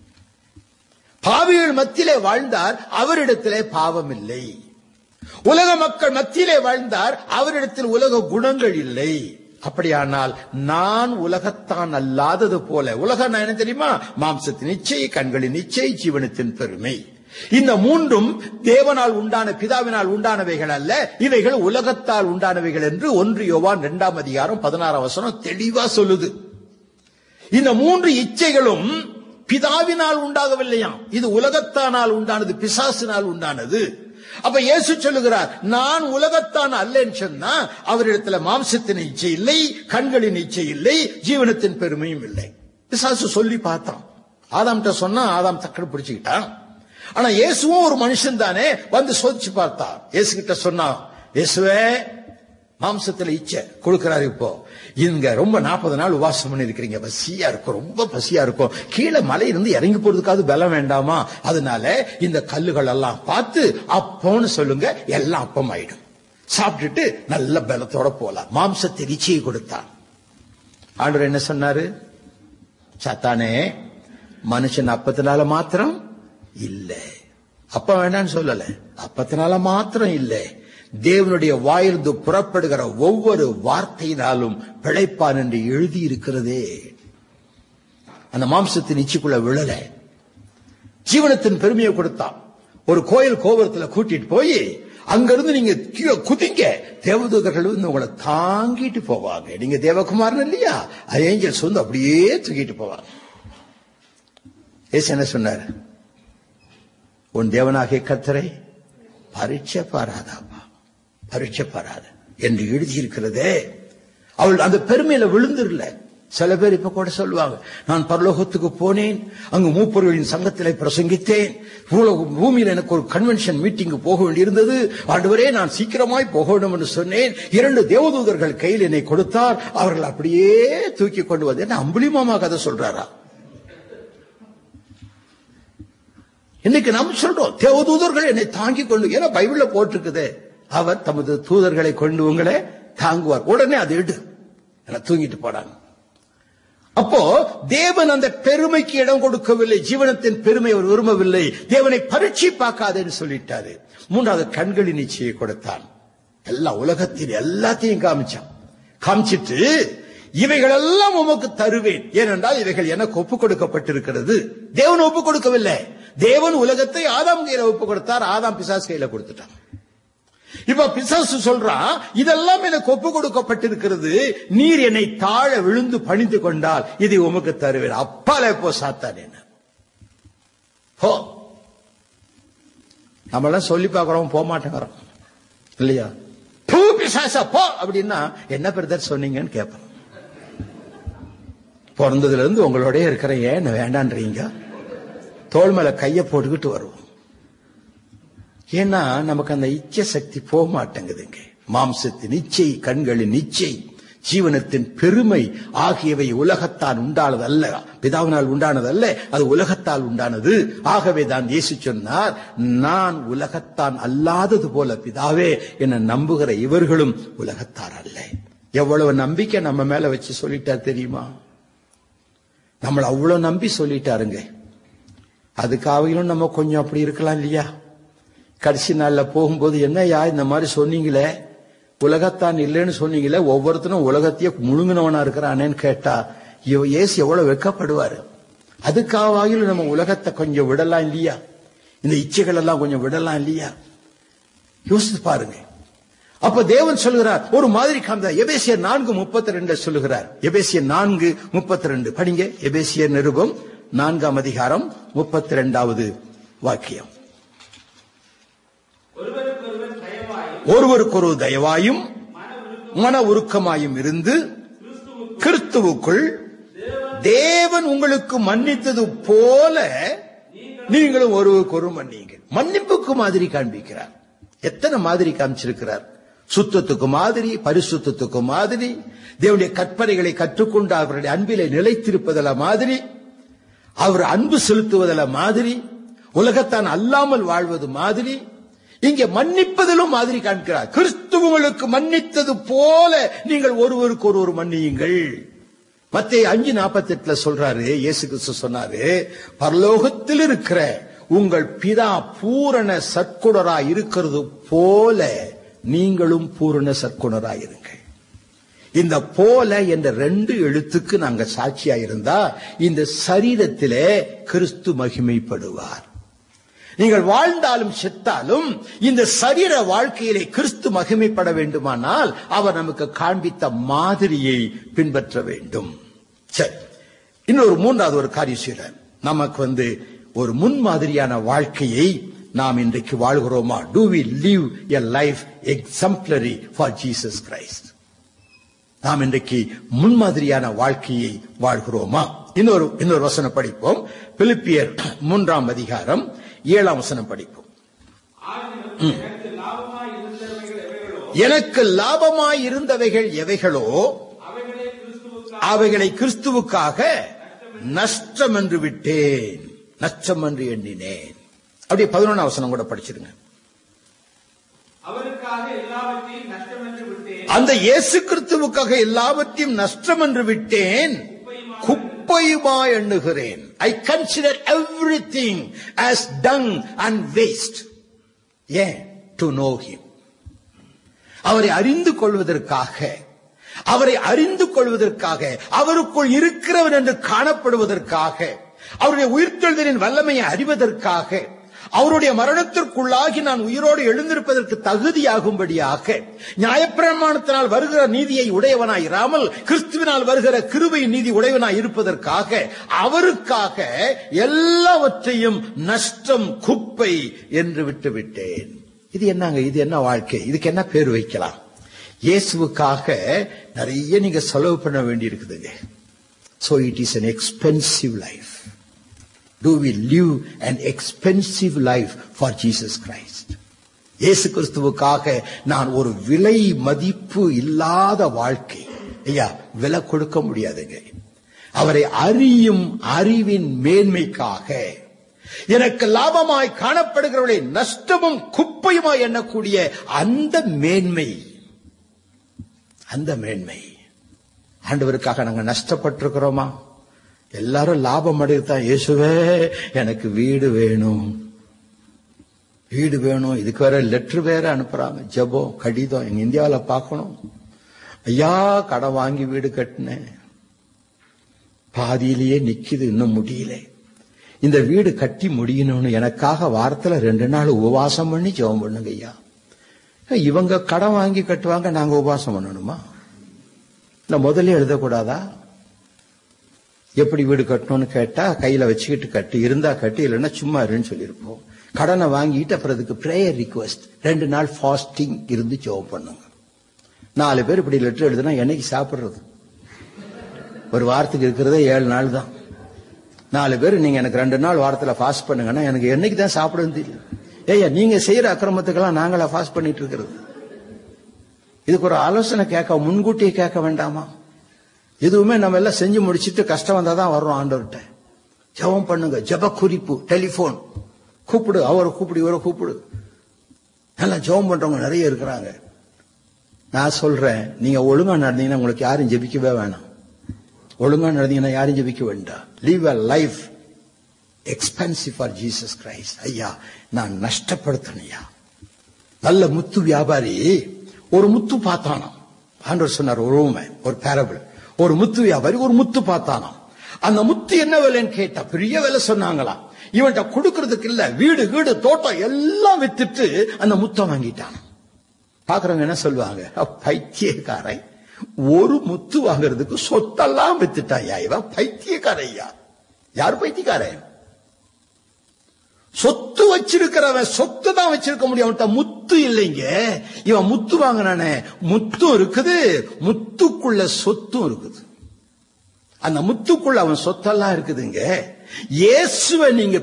பாவிகள் மத்தியிலே வாழ்ந்தார் அவரிடத்திலே பாவம் இல்லை உலக மக்கள் மத்தியிலே வாழ்ந்தார் அவரிடத்தில் உலக குணங்கள் இல்லை அப்படியானால் நான் உலகத்தான் அல்லாதது போல உலகம் என்ன தெரியுமா மாம்சத்தின் இச்சை கண்களின் இச்சை ஜீவனத்தின் பெருமை இந்த மூன்றும் தேவனால் உண்டான பிதாவினால் உண்டானவைகள் அல்ல இவைகள் உலகத்தால் உண்டானவைகள் என்று ஒன்று யோவான் இரண்டாம் அதிகாரம் பதினாறாம் வசனம் தெளிவா சொல்லுது இந்த மூன்று இச்சைகளும் பிதாவினால் உண்டாகவில்லையாம் இது உலகத்தானால் உண்டானது பிசாசினால் உண்டானது அப்ப இயேசு சொல்லுகிறார் நான் உலகத்தான் அல்லன்னு சொன்னா அவரிடத்துல மாம்சத்தின் இச்சை இல்லை கண்களின் இச்சை இல்லை ஜீவனத்தின் பெருமையும் இல்லை பிசாசு சொல்லி பார்த்தான் ஆதாம்கிட்ட சொன்னா ஆதாம் தக்கடு பிடிச்சுக்கிட்டான் ஆனா இயேசுவும் ஒரு மனுஷன் தானே வந்து சோதிச்சு பார்த்தான் இயேசு கிட்ட சொன்னான் இயேசுவே மாம்சத்துல இச்சை கொடுக்கிறாரு இப்போ இங்க ரொம்ப நாற்பது நாள் உபாசம் பண்ணி இருக்கிறீங்க பசியா இருக்கும் ரொம்ப பசியா இருக்கும் கீழே மலையிலிருந்து இறங்கி போறதுக்காவது பலம் வேண்டாமா அதனால இந்த கல்லுகள் எல்லாம் பார்த்து அப்போன்னு சொல்லுங்க எல்லாம் அப்பம் ஆயிடும் சாப்பிட்டுட்டு நல்ல பலத்தோட போலாம் மாம்சத்தின் இச்சையை கொடுத்தான் ஆண்டவர் என்ன சொன்னாரு சாத்தானே மனுஷன் அப்பத்தினால மாத்திரம் இல்ல அப்ப வேண்டாம்னு சொல்லல அப்பத்தினால மாத்திரம் இல்ல தேவனுடைய வாயிலிருந்து புறப்படுகிற ஒவ்வொரு வார்த்தையினாலும் பிழைப்பான் என்று எழுதி இருக்கிறதே அந்த மாம்சத்தின் இச்சிக்குள்ள விழல ஜீவனத்தின் பெருமையை கொடுத்தான் ஒரு கோயில் கோபுரத்துல கூட்டிட்டு போய் அங்கிருந்து நீங்க கீழே குதிங்க தேவதூதர்கள் வந்து உங்களை தாங்கிட்டு போவாங்க நீங்க தேவகுமாரன் இல்லையா ஏஞ்சல்ஸ் வந்து அப்படியே தூக்கிட்டு போவாங்க ஏசு என்ன சொன்னார் உன் தேவனாகிய கத்தரை பரீட்சை பாராதாப்பா பரீட்சை பாராத என்று எழுதியிருக்கிறதே அவள் அந்த பெருமையில விழுந்துருல சில பேர் இப்ப கூட சொல்லுவாங்க நான் பரலோகத்துக்கு போனேன் அங்கு மூப்பர்களின் சங்கத்திலே பிரசங்கித்தேன் பூலோக- பூமியில எனக்கு ஒரு கன்வென்ஷன் மீட்டிங் போக வேண்டியிருந்தது ஆண்டவரே நான் சீக்கிரமாய் போக வேண்டும் என்று சொன்னேன் இரண்டு தேவதூதர்கள் கையில் என்னை கொடுத்தார் அவர்கள் அப்படியே தூக்கி கொண்டு வந்து என்ன அம்புலிமாமா கதை சொல்றாரா இன்னைக்கு நாம் சொல்றோம் தேவதூதர்கள் என்னை தாங்கி கொண்டு ஏன்னா பைபிள்ல போட்டிருக்குதே அவர் தமது தூதர்களை கொண்டு உங்களை தாங்குவார் உடனே அதை எடு என தூங்கிட்டு போனாங்க அப்போ தேவன் அந்த பெருமைக்கு இடம் கொடுக்கவில்லை ஜீவனத்தின் பெருமை அவர் விரும்பவில்லை தேவனை பரீட்சை பார்க்காதேன்னு சொல்லிட்டாரு மூன்றாவது கண்களின் நிச்சயை கொடுத்தான் எல்லா உலகத்தின் எல்லாத்தையும் காமிச்சான் காமிச்சிட்டு இவைகளெல்லாம் உமக்கு தருவேன் ஏனென்றால் இவைகள் எனக்கு ஒப்புக் கொடுக்கப்பட்டிருக்கிறது தேவன் ஒப்புக் கொடுக்கவில்லை தேவன் உலகத்தை ஆதாம் கையில ஒப்புக் கொடுத்தார் ஆதாம் பிசாஸ் கையில கொடுத்துட்டான் இப்ப பிசாசு சொல்றான் இதெல்லாம் எனக்கு ஒப்பு கொடுக்கப்பட்டிருக்கிறது நீர் என்னை தாழ விழுந்து பணிந்து கொண்டால் இதை உமக்கு தருவேன் அப்பால போ சாத்தான் என்ன போ நம்மளாம் சொல்லி பார்க்கறோம் போக மாட்டேங்கிறோம் இல்லையா பூ பிசாசா போ அப்படின்னா என்ன பிரதர் சொன்னீங்கன்னு கேட்போம் பிறந்ததுல இருந்து உங்களோட இருக்கிற ஏன் வேண்டான்றீங்க தோல் மேல கைய போட்டுக்கிட்டு வருவோம் ஏன்னா நமக்கு அந்த இச்சை சக்தி போக மாட்டேங்குதுங்க மாம்சத்தின் இச்சை கண்களின் இச்சை ஜீவனத்தின் பெருமை ஆகியவை உலகத்தால் உண்டானதல்ல பிதாவினால் உண்டானதல்ல அது உலகத்தால் உண்டானது ஆகவே தான் இயேசு சொன்னார் நான் உலகத்தான் அல்லாதது போல பிதாவே என நம்புகிற இவர்களும் உலகத்தார் அல்ல எவ்வளவு நம்பிக்கை நம்ம மேல வச்சு சொல்லிட்டார் தெரியுமா நம்மள அவ்வளவு நம்பி சொல்லிட்டாருங்க அதுக்காகவும் நம்ம கொஞ்சம் அப்படி இருக்கலாம் இல்லையா கடைசி நாள்ல போகும்போது என்னய்யா இந்த மாதிரி சொன்னீங்களே உலகத்தான் இல்லைன்னு சொன்னீங்களே ஒவ்வொருத்தரும் உலகத்தையே முழுங்கினவனா இருக்கிறானேன்னு கேட்டா இவ- இயேசு எவ்வளவு வெட்கப்படுவாரு அதுக்காகவும் நம்ம உலகத்தை கொஞ்சம் விடலாம் இல்லையா இந்த இச்சைகள் எல்லாம் கொஞ்சம் விடலாம் இல்லையா யோசித்து பாருங்க அப்ப தேவன் சொல்லுகிறார் ஒரு மாதிரி காமிதா எபேசியர் நான்கு முப்பத்தி ரெண்டு சொல்லுகிறார் எபேசியர் நான்கு முப்பத்தி ரெண்டு படிங்க எபேசியர் நிருபம் நான்காம் அதிகாரம் முப்பத்தி ரெண்டாவது வாக்கியம் ஒருவருக்கொருவர் தயவாய் ஒருவருக்கொரு தயவாயும் மன உருக்கமாயும் இருந்து கிறிஸ்துவுக்குள் தேவன் உங்களுக்கு மன்னித்தது போல நீங்களும் ஒருவருக்கு ஒரு மன்னியுங்கள் மன்னிப்புக்கு மாதிரி காண்பிக்கிறார் எத்தனை மாதிரி காமிச்சிருக்கிறார் சுத்தத்துக்கு மாதிரி பரிசுத்தத்துக்கு மாதிரி தேவனுடைய கற்பனைகளை கற்றுக்கொண்டு அவருடைய அன்பிலே நிலைத்திருப்பதில் மாதிரி அவர் அன்பு செலுத்துவதில் மாதிரி உலகத்தான் அல்லாமல் வாழ்வது மாதிரி இங்கே மன்னிப்பதிலும் மாதிரி காண்கிறார் கிறிஸ்து உங்களுக்கு மன்னித்தது போல நீங்கள் ஒருவருக்கு ஒருவர் மன்னியுங்கள் மத்திய அஞ்சு நாற்பத்தி எட்டுல சொல்றாரு இயேசு கிறிஸ்து சொன்னாரு பரலோகத்தில் இருக்கிற உங்கள் பிதா பூரண சற்குணராய் இருக்கிறது போல நீங்களும் பூரண சற்குணராய் இருங்கள் இந்த போல என்ற ரெண்டு எழுத்துக்கு நாங்க சாட்சியா இருந்தா இந்த சரீரத்திலே கிறிஸ்து மகிமைப்படுவார் நீங்கள் வாழ்ந்தாலும் செத்தாலும் இந்த சரீர வாழ்க்கையிலே கிறிஸ்து மகிமைப்பட வேண்டுமானால் அவர் நமக்கு காண்பித்த மாதிரியை பின்பற்ற வேண்டும் சரி இன்னொரு மூன்றாவது ஒரு காரியம் செய்யறேன் நமக்கு வந்து ஒரு முன்மாதிரியான வாழ்க்கையை நாம் இன்றைக்கு வாழ்கிறோமா do we live a life exemplary for Jesus Christ நாம் இன்றைக்கு முன்மாதிரியான வாழ்க்கையை வாழ்கிறோமா இன்னொரு இன்னொரு வசனம் படிப்போம் பிலிப்பியர் மூன்றாம் அதிகாரம் ஏழாம் வசனம் படிப்போம் ஆகிலும் எனக்கு லாபமாய் இருந்தவைகள் எவைகளோ எனக்கு லாபமாய் இருந்தவைகள் எவைகளோ அவைகளை கிறிஸ்துவுக்காக அவைகளை கிறிஸ்துவுக்காக நஷ்டம் என்று விட்டேன் நஷ்டம் என்று எண்ணினேன் அப்படியே பதினொன்றாம் வசனம் கூட படிச்சிருங்க அவருக்காக எல்லாவற்றையும் நஷ்டம் என்று விட்டேன் அந்த இயேசு கிறிஸ்துவுக்காக எல்லாவற்றையும் நஷ்டம் என்று விட்டேன் குப்பையுமா எண்ணுகிறேன் I consider everything as dung and waste ஏன் டு நோ ஹிம் அவரை அறிந்து கொள்வதற்காக அவரை அறிந்து கொள்வதற்காக அவருக்குள் இருக்கிறவன் என்று காணப்படுவதற்காக அவருடைய உயிர்த்தெழுதலின் வல்லமையை அறிவதற்காக அவருடைய மரணத்திற்குள்ளாகி நான் உயிரோடு எழுந்திருப்பதற்கு தகுதியாகும்படியாக நியாயப்பிரமாணத்தினால் வருகிற நீதியை உடையவனாய் இராமல் கிறிஸ்துவினால் வருகிற கிருபை நீதி உடையவனாய் இருப்பதற்காக அவருக்காக எல்லாவற்றையும் நஷ்டம் குப்பை என்று விட்டுவிட்டேன் இது என்னங்க இது என்ன வாழ்க்கை இதுக்கு என்ன பேர் வைக்கலாம் இயேசுவுக்காக நிறைய நீங்க செலவு பண்ண வேண்டி இருக்குதுங்க so it is an expensive life do we live an expensive life for Jesus Christ இயேசு கிறிஸ்துவுக்காக நான் ஒரு விலை மதிப்பு இல்லாத வாழ்க்கை ஐயா விலை கொடுக்க முடியாதுங்க அவரை அறியும் அறிவின் மேன்மைக்காக எனக்கு லாபமாய் காணப்படுகிறவர்களை நஷ்டமும் குப்பையுமாய் எண்ணக்கூடிய அந்த மேன்மை அந்த மேன்மை ஆண்டவருக்காக நாங்க நஷ்டப்பட்டிருக்கிறோமா எல்லாரும் லாபம் அடையத்தான் இயேசுவே எனக்கு வீடு வேணும் வீடு வேணும் இதுக்கு வேற லெட்டர் வேற அனுப்புறாங்க ஜெபம் கடிதம் எங்க இந்தியாவில் பார்க்கணும் ஐயா கடன் வாங்கி வீடு கட்டினேன் பாதியிலேயே நிக்குது இன்னும் முடியல இந்த வீடு கட்டி முடியணும்னு எனக்காக வாரத்துல ரெண்டு நாள் உபவாசம் பண்ணி ஜெபம் பண்ணுங்க ஐயா இவங்க கடன் வாங்கி கட்டுவாங்க நாங்க உபவாசம் பண்ணணுமா இல்ல முதல்ல எழுதக்கூடாதா எப்படி வீடு கட்டணும்னு கேட்டா கையில வச்சுக்கிட்டு கட்டு இருந்தா கட்டு இல்லைன்னா சும்மா இருன்னு சொல்லியிருப்போம் கடனை வாங்கிட்டு அப்புறம் அதுக்கு பிரேயர் ரிக்வஸ்ட் ரெண்டு நாள் ஃபாஸ்டிங் இருந்து ஜெபம் பண்ணுங்க நாலு பேர் இப்படி லெட்டர் எழுதுனா என்னைக்கு சாப்பிடுறது ஒரு வாரத்துக்கு இருக்கிறதே ஏழு நாள் தான் நாலு பேர் நீங்க எனக்கு ரெண்டு நாள் வாரத்துல ஃபாஸ்ட் பண்ணுங்கன்னா எனக்கு என்னைக்கு தான் சாப்பிடுன்னு தெரியல ஏய்யா நீங்க செய்யற அக்கிரமத்துக்கெல்லாம் நாங்களா ஃபாஸ்ட் பண்ணிட்டு இருக்கிறது இதுக்கு ஒரு ஆலோசனை கேட்க முன்கூட்டியே கேட்க வேண்டாமா எதுவுமே நம்ம எல்லாம் செஞ்சு முடிச்சிட்டு கஷ்டம் வந்தா தான் வர்றோம் ஆண்டவர்கிட்ட ஜெபம் பண்ணுங்க ஜெப குறிப்பு டெலிபோன் கூப்பிடு அவரை கூப்பிடு இவரை கூப்பிடு நல்லா ஜெபம் பண்றவங்க நிறைய இருக்கிறாங்க நான் சொல்றேன் நீங்க ஒழுங்கா நடந்தீங்கன்னா உங்களுக்கு யாரும் ஜெபிக்கவே வேணாம் ஒழுங்கா நடந்தீங்கன்னா யாரும் ஜெபிக்க வேண்டாம் live a life expensive for Jesus Christ ஐயா நான் நஷ்டப்படுத்தணையா நல்ல முத்து வியாபாரி ஒரு முத்து பார்த்தானாம் ஆண்டவர் சொன்னார் ஒரு ஊமை ஒரு பேரபிள் ஒரு முத்து வியாபாரி ஒரு முத்து பார்த்தானாம் அந்த முத்து என்ன விலைன்னு கேட்டா பெரிய விலை சொன்னாங்களாம் இவன்கிட்ட கொடுக்கறதுக்கு இல்ல வீடு வீடு தோட்டம் எல்லாம் வித்துட்டு அந்த முத்தம் வாங்கிட்டான் பாக்குறவங்க என்ன சொல்லுவாங்க "அ, பைத்தியக்காரன் ஒரு முத்து வாங்குறதுக்கு சொத்தெல்லாம் வித்துட்டாயா இவன் பைத்தியக்காரையா யார் பைத்தியக்காரன் சொத்து வச்சிருக்கிறவன் சொத்து தான் வச்சிருக்க முடியும் அவன்கிட்ட முத்து இல்லைங்க இவன் முத்து வாங்கினானே முத்தும் இருக்குது முத்துக்குள்ள சொத்தும் இருக்குது அந்த முத்துக்குள்ள அவன் சொத்தெல்லாம் இருக்குதுங்க இயேசுவை நீங்க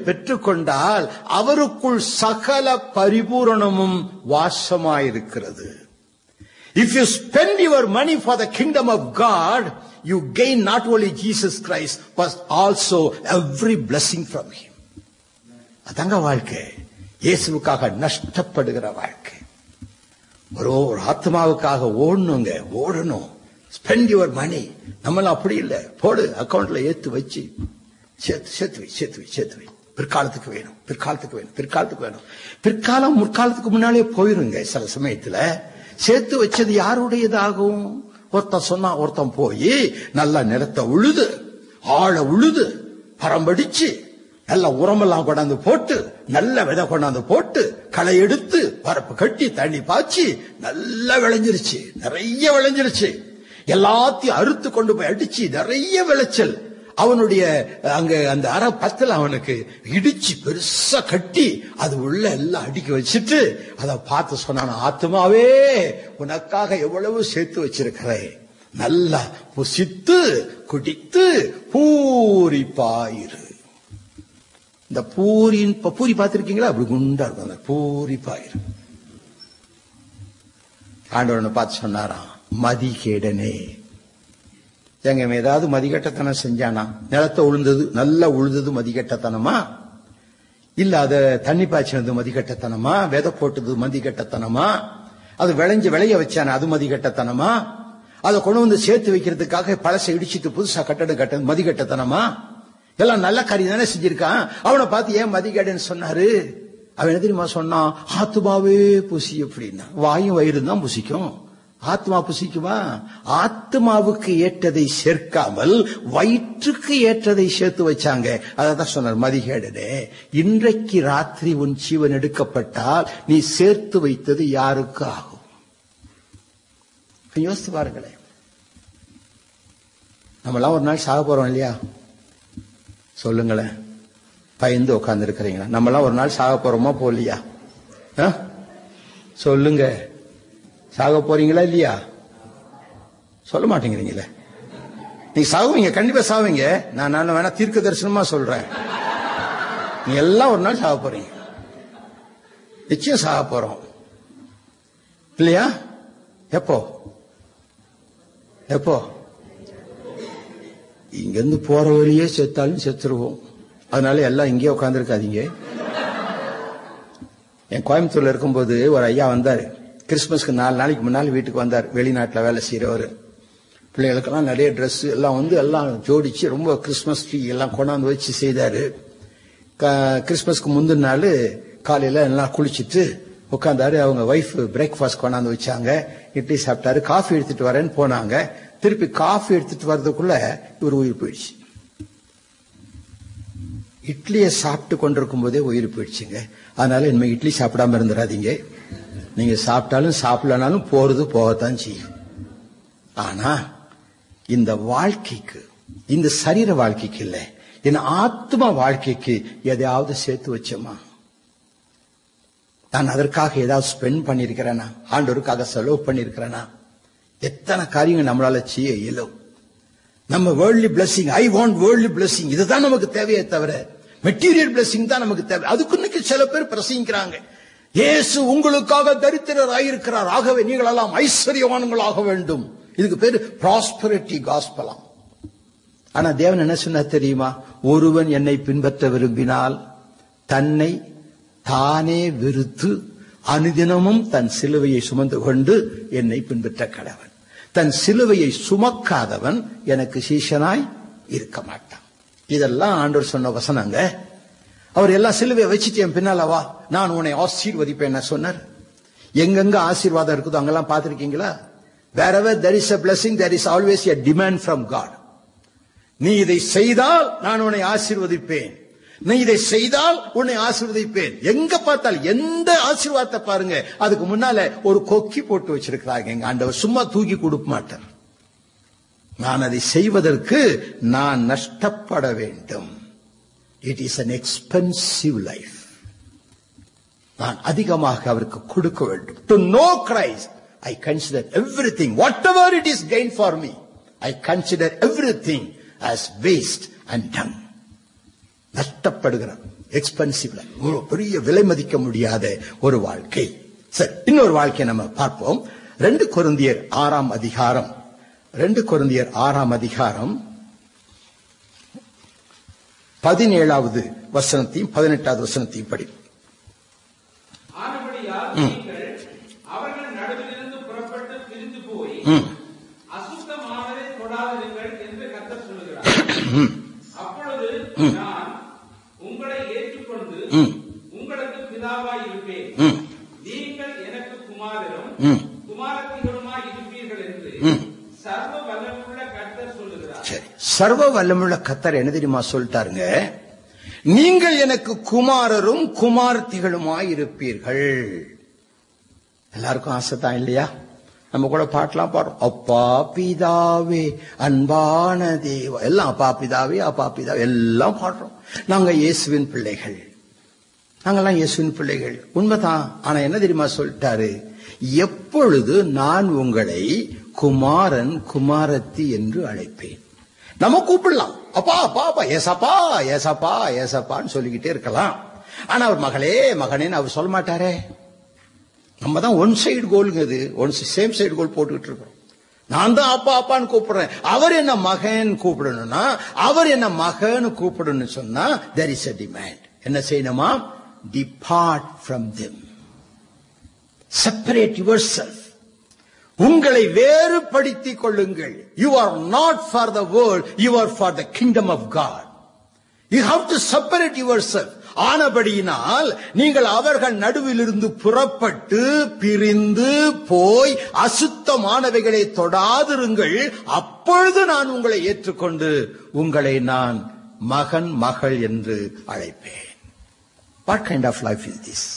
If you spend your money for the kingdom of God, you gain not only Jesus Christ, but also every blessing from Him. அதாங்க வாழ்க்கை இயேசுவுக்காக நஷ்டப்படுகிற வாழ்க்கை ஒரு ஒரு ஆத்மாவுக்காக ஓடணுங்க ஓடணும் ஸ்பெண்ட் யுவர் மணி நம்மளாம் அப்படி இல்லை போடு அக்கவுண்ட்ல ஏத்து வச்சு சேர்த்து சேர்த்து வை சேர்த்து வை சேர்த்து வை பிற்காலத்துக்கு வேணும் பிற்காலத்துக்கு வேணும் பிற்காலத்துக்கு வேணும் பிற்காலம் முற்காலத்துக்கு முன்னாலே போயிருங்க சில சமயத்துல சேர்த்து வச்சது யாருடையதாகும் ஒருத்தன் சொன்னா ஒருத்தன் போய் நல்லா நிலத்தை உழுது ஆழ உழுது பரம்படிச்சு நல்ல உரமெல்லாம் கொண்டாந்து போட்டு நல்ல விதை கொண்டாந்து போட்டு களை எடுத்து பரப்பு கட்டி தண்ணி பாய்ச்சி நல்லா விளைஞ்சிருச்சு நிறைய விளைஞ்சிருச்சு எல்லாத்தையும் அறுத்து கொண்டு போய் அடிச்சு நிறைய விளைச்சல் அவனுடைய அங்க அந்த அற பத்துல அவனுக்கு இடிச்சு பெருசா கட்டி அது உள்ள எல்லாம் அடிக்க வச்சுட்டு அதை பார்த்து சொன்னான் ஆத்மாவே உனக்காக எவ்வளவு சேர்த்து வச்சிருக்கிறேன் நல்லா புசித்து குடித்து பூரிப்பாயிரு இந்த பூரின் இப்ப பூரி பார்த்திருக்கீங்களா அப்படி குண்டா இருக்கும் அந்த பூரிப்பாயிரு ஆண்டவனை பார்த்து சொன்னாராம் மதிகேடனே எங்க இவன் ஏதாவது மதிகட்டத்தனம் செஞ்சானா நிலத்தை உழுந்தது நல்லா உழுந்தது மதிகட்டத்தனமா இல்ல அத தண்ணி பாய்ச்சினது மதிகட்டத்தனமா விதை போட்டது மதிகட்டத்தனமா அது விளைஞ்சு விளைய வச்சான அது மதிகட்டத்தனமா அதை கொண்டு வந்து சேர்த்து வைக்கிறதுக்காக பழசை இடிச்சிட்டு புதுசா கட்டடம் கட்டது மதிகட்டத்தனமா எல்லாம் நல்ல காரியம் தானே செஞ்சிருக்கான் அவனை பார்த்து ஏன் மதிகேடுன்னு சொன்னாரு அவன் என்ன தெரியுமா சொன்னான் ஆத்மாவே புசி அப்படின்னா வாயும் வயிறு தான் புசிக்கும் ஆத்மா புசிக்குமா ஆத்மாவுக்கு ஏற்றதை சேர்க்காமல் வயிற்றுக்கு ஏற்றதை சேர்த்து வச்சாங்க அதான் சொன்னார் மதிகேடனே இன்றைக்கு ராத்திரி உன் ஜீவன் எடுக்கப்பட்டால் நீ சேர்த்து வைத்தது யாருக்கு ஆகும் இப்ப யோசித்து பாருங்களேன் நம்மளாம் ஒரு நாள் சாக போறோம் இல்லையா சொல்லுங்களேன் பயந்து உட்கார்ந்து இருக்கிறீங்களா நம்மளாம் ஒரு நாள் சாக போறோமா போலியா ஆ? சொல்லுங்க சாக போறீங்களா இல்லையா சொல்ல மாட்டேங்கிறீங்களே நீங்க சாகுவீங்க கண்டிப்பா சாவீங்க நான் நான் வேணா தீர்க்க தரிசனமா சொல்றேன் நீ எல்லாம் ஒரு நாள் சாக போறீங்க நிச்சயம் சாக போறோம் இல்லையா எப்போ எப்போ இங்கிருந்து போற வழியே செத்தாலும் செத்துருவோம் அதனால எல்லாம் இங்கேயே உட்காந்துருக்காதீங்க என் கோயம்புத்தூர்ல இருக்கும்போது ஒரு ஐயா வந்தாரு கிறிஸ்துமஸ்க்கு நாலு நாளைக்கு முன்னால வீட்டுக்கு வந்தார் வெளிநாட்டுல வேலை செய்யறவர் பிள்ளைகளுக்கெல்லாம் நிறைய Dress எல்லாம் வந்து எல்லாம் ஜோடிச்சு ரொம்ப கிறிஸ்துமஸ் ட்ரீ எல்லாம் கொண்டாந்து வச்சு செய்தாரு க- கிறிஸ்துமஸ்க்கு முந்தின நாள் காலையில எல்லாம் குளிச்சிட்டு உட்காந்தாரு அவங்க ஒய்ஃப் பிரேக்ஃபாஸ்ட் கொண்டாந்து வச்சாங்க இட்லி சாப்பிட்டாரு காஃபி எடுத்துட்டு வரேன்னு போனாங்க திருப்பி காஃபி எடுத்துட்டு வர்றதுக்குள்ள இவர் உயிர் போயிடுச்சு இட்லியை சாப்பிட்டு கொண்டிருக்கும் போதே உயிர் போயிடுச்சுங்க அதனால இனிமே இட்லி சாப்பிடாம இருந்துடாதீங்க நீங்க சாப்பிட்டாலும் சாப்பிடலனாலும் போறது போகத்தான் செய்யும் ஆனா இந்த வாழ்க்கைக்கு இந்த சரீர வாழ்க்கைக்கு இல்ல என் ஆத்ம வாழ்க்கைக்கு எதையாவது சேர்த்து வச்சோமா நான் அதற்காக ஏதாவது ஸ்பெண்ட் பண்ணிருக்கிறேனா ஆண்டவருக்காக செலவு பண்ணிருக்கிறேனா எத்தனை காரியங்கள் நம்மளால செய்ய இயலும் நம்ம worldly blessing I want worldly blessing இதுதான் நமக்கு தேவையே தவிர மெட்டீரியல் பிளஸிங் தான் நமக்கு தேவை அதுக்கு இன்னைக்கு சில பேர் பிரசங்கிக்கிறாங்க இயேசு உங்களுக்காக தரித்திரர் ஆயிருக்கிறார் ஆகவே நீங்கள் எல்லாம் ஐஸ்வர்யவான்களாக வேண்டும் இதுக்கு பேரு ப்ராஸ்பரிட்டி காஸ்பலாம் ஆனா தேவன் என்ன சொன்னார் தெரியுமா ஒருவன் என்னை பின்பற்ற விரும்பினால் தன்னை தானே வெறுத்து அனுதினமும் தன் சிலுவையை சுமந்து கொண்டு என்னை பின்பற்ற கடவன் தன் சிலுவையை சுமக்காதவன் எனக்கு சீஷனாய் இருக்க மாட்டான் இதெல்லாம் ஆண்டவர் சொன்ன வசனங்க அவர் எல்லாம் சிலுவையை வச்சுட்டு என் பின்னால வா நான் உன்னை ஆசீர்வதிப்பேன் சொன்னார் எங்கெங்க ஆசீர்வாதம் இருக்குதோ அங்கெல்லாம் பார்த்திருக்கீங்களா wherever there is a blessing there is always a demand from God நீ இதை செய்தால் நான் உன்னை ஆசீர்வதிப்பேன் நீ இதை செய்தால் உன்னை ஆசீர்வதிப்பேன் எங்க பார்த்தால் எந்த ஆசீர்வாதத்தை பாருங்க அதுக்கு முன்னால ஒரு கொக்கி போட்டு வச்சிருக்கிறாங்க எங்க ஆண்டவர் சும்மா தூக்கி கொடுக்க மாட்டார் நான் அதை செய்வதற்கு நான் நஷ்டப்பட வேண்டும் it is an expensive life நான் அதிகமாக அவருக்கு கொடுக்க வேண்டும் to know Christ I consider everything whatever it is gain for me I consider everything as waste and dung நஷ்டப்படுகிற எக்ஸ்பென்சிவ் ஒரு பெரிய விலை மதிக்க முடியாத ஒரு வாழ்க்கை சரி இன்னொரு வாழ்க்கையை நம்ம பார்ப்போம் ரெண்டு கொருந்தியர் ஆறாம் அதிகாரம் ரெண்டு கொருந்தியர் ஆறாம் அதிகாரம் பதினேழாவது வசனத்தையும் பதினெட்டாவது வசனத்தையும் படி ஆனபடியால் நீங்கள் அவர்கள் நடுவிலிருந்து புறப்பட்டு பிரிந்து போய் ம். அசுத்தமானதை தொடாதிருங்கள் என்று கர்த்தர் சொல்லுகிறார் அப்பொழுது நான் உங்களை ஏற்றுக்கொண்டு ம். உங்களுக்கு பிதாவாய் இருப்பேன் ம். நீங்கள் எனக்கு குமாரரும் ம். குமாரத்திகளுமாய் இருப்பீர்கள் என்று ம். சர்வ வல்லமுள்ள கர்த்தர் சொல்லுகிறார் சரி சர்வ வல்லமுள்ள கத்தர் என்ன தெரியுமா சொல்லிட்டாருங்க நீங்கள் எனக்கு குமாரரும் குமார்த்திகளுமாய் இருப்பீர்கள் எல்லாருக்கும் ஆசை தான் இல்லையா நம்ம கூட பாட்டெல்லாம் பாடுறோம் அப்பா பிதாவே அன்பான தேவ எல்லாம் அப்பா பிதாவே அப்பா பிதாவே எல்லாம் பாடுறோம் நாங்க இயேசுவின் பிள்ளைகள் நாங்கெல்லாம் இயேசுவின் பிள்ளைகள் உண்மைதான் ஆனா என்ன தெரியுமா சொல்லிட்டாரு எப்பொழுது நான் உங்களை குமாரன் குமாரத்தி என்று அழைப்பேன் நம்ம கூப்பிடலாம் அப்பா அப்பா அப்பா ஏசப்பா ஏசப்பா ஏசப்பான்னு சொல்லிக்கிட்டே இருக்கலாம் ஆனா அவர் மகளே மகனேன்னு அவர் சொல்ல மாட்டாரே நம்ம தான் ஒன் சைடு கோலுங்க இது ஒன் சேம் சைடு கோல் போட்டுக்கிட்டு இருக்கோம் நான் தான் அப்பா அப்பான்னு கூப்பிடுறேன் அவர் என்ன மகன் கூப்பிடணும்னா அவர் என்ன மகன் கூப்பிடணும்னு சொன்னா there is a demand என்ன செய்யணுமா depart from them separate yourself உங்களை வேறுபடுத்திக் கொள்ளுங்கள் you are not for the world you are for the kingdom of God you have to separate yourself ஆனபடியினால் நீங்கள் அவர்கள் நடுவிலிருந்து புறப்பட்டு பிரிந்து போய் அசுத்தமானவைகளை தொடாதிருங்கள் அப்பொழுது நான் உங்களை ஏற்றுக்கொண்டு உங்களை நான் மகன் மகள் என்று அழைப்பேன் what kind of life is this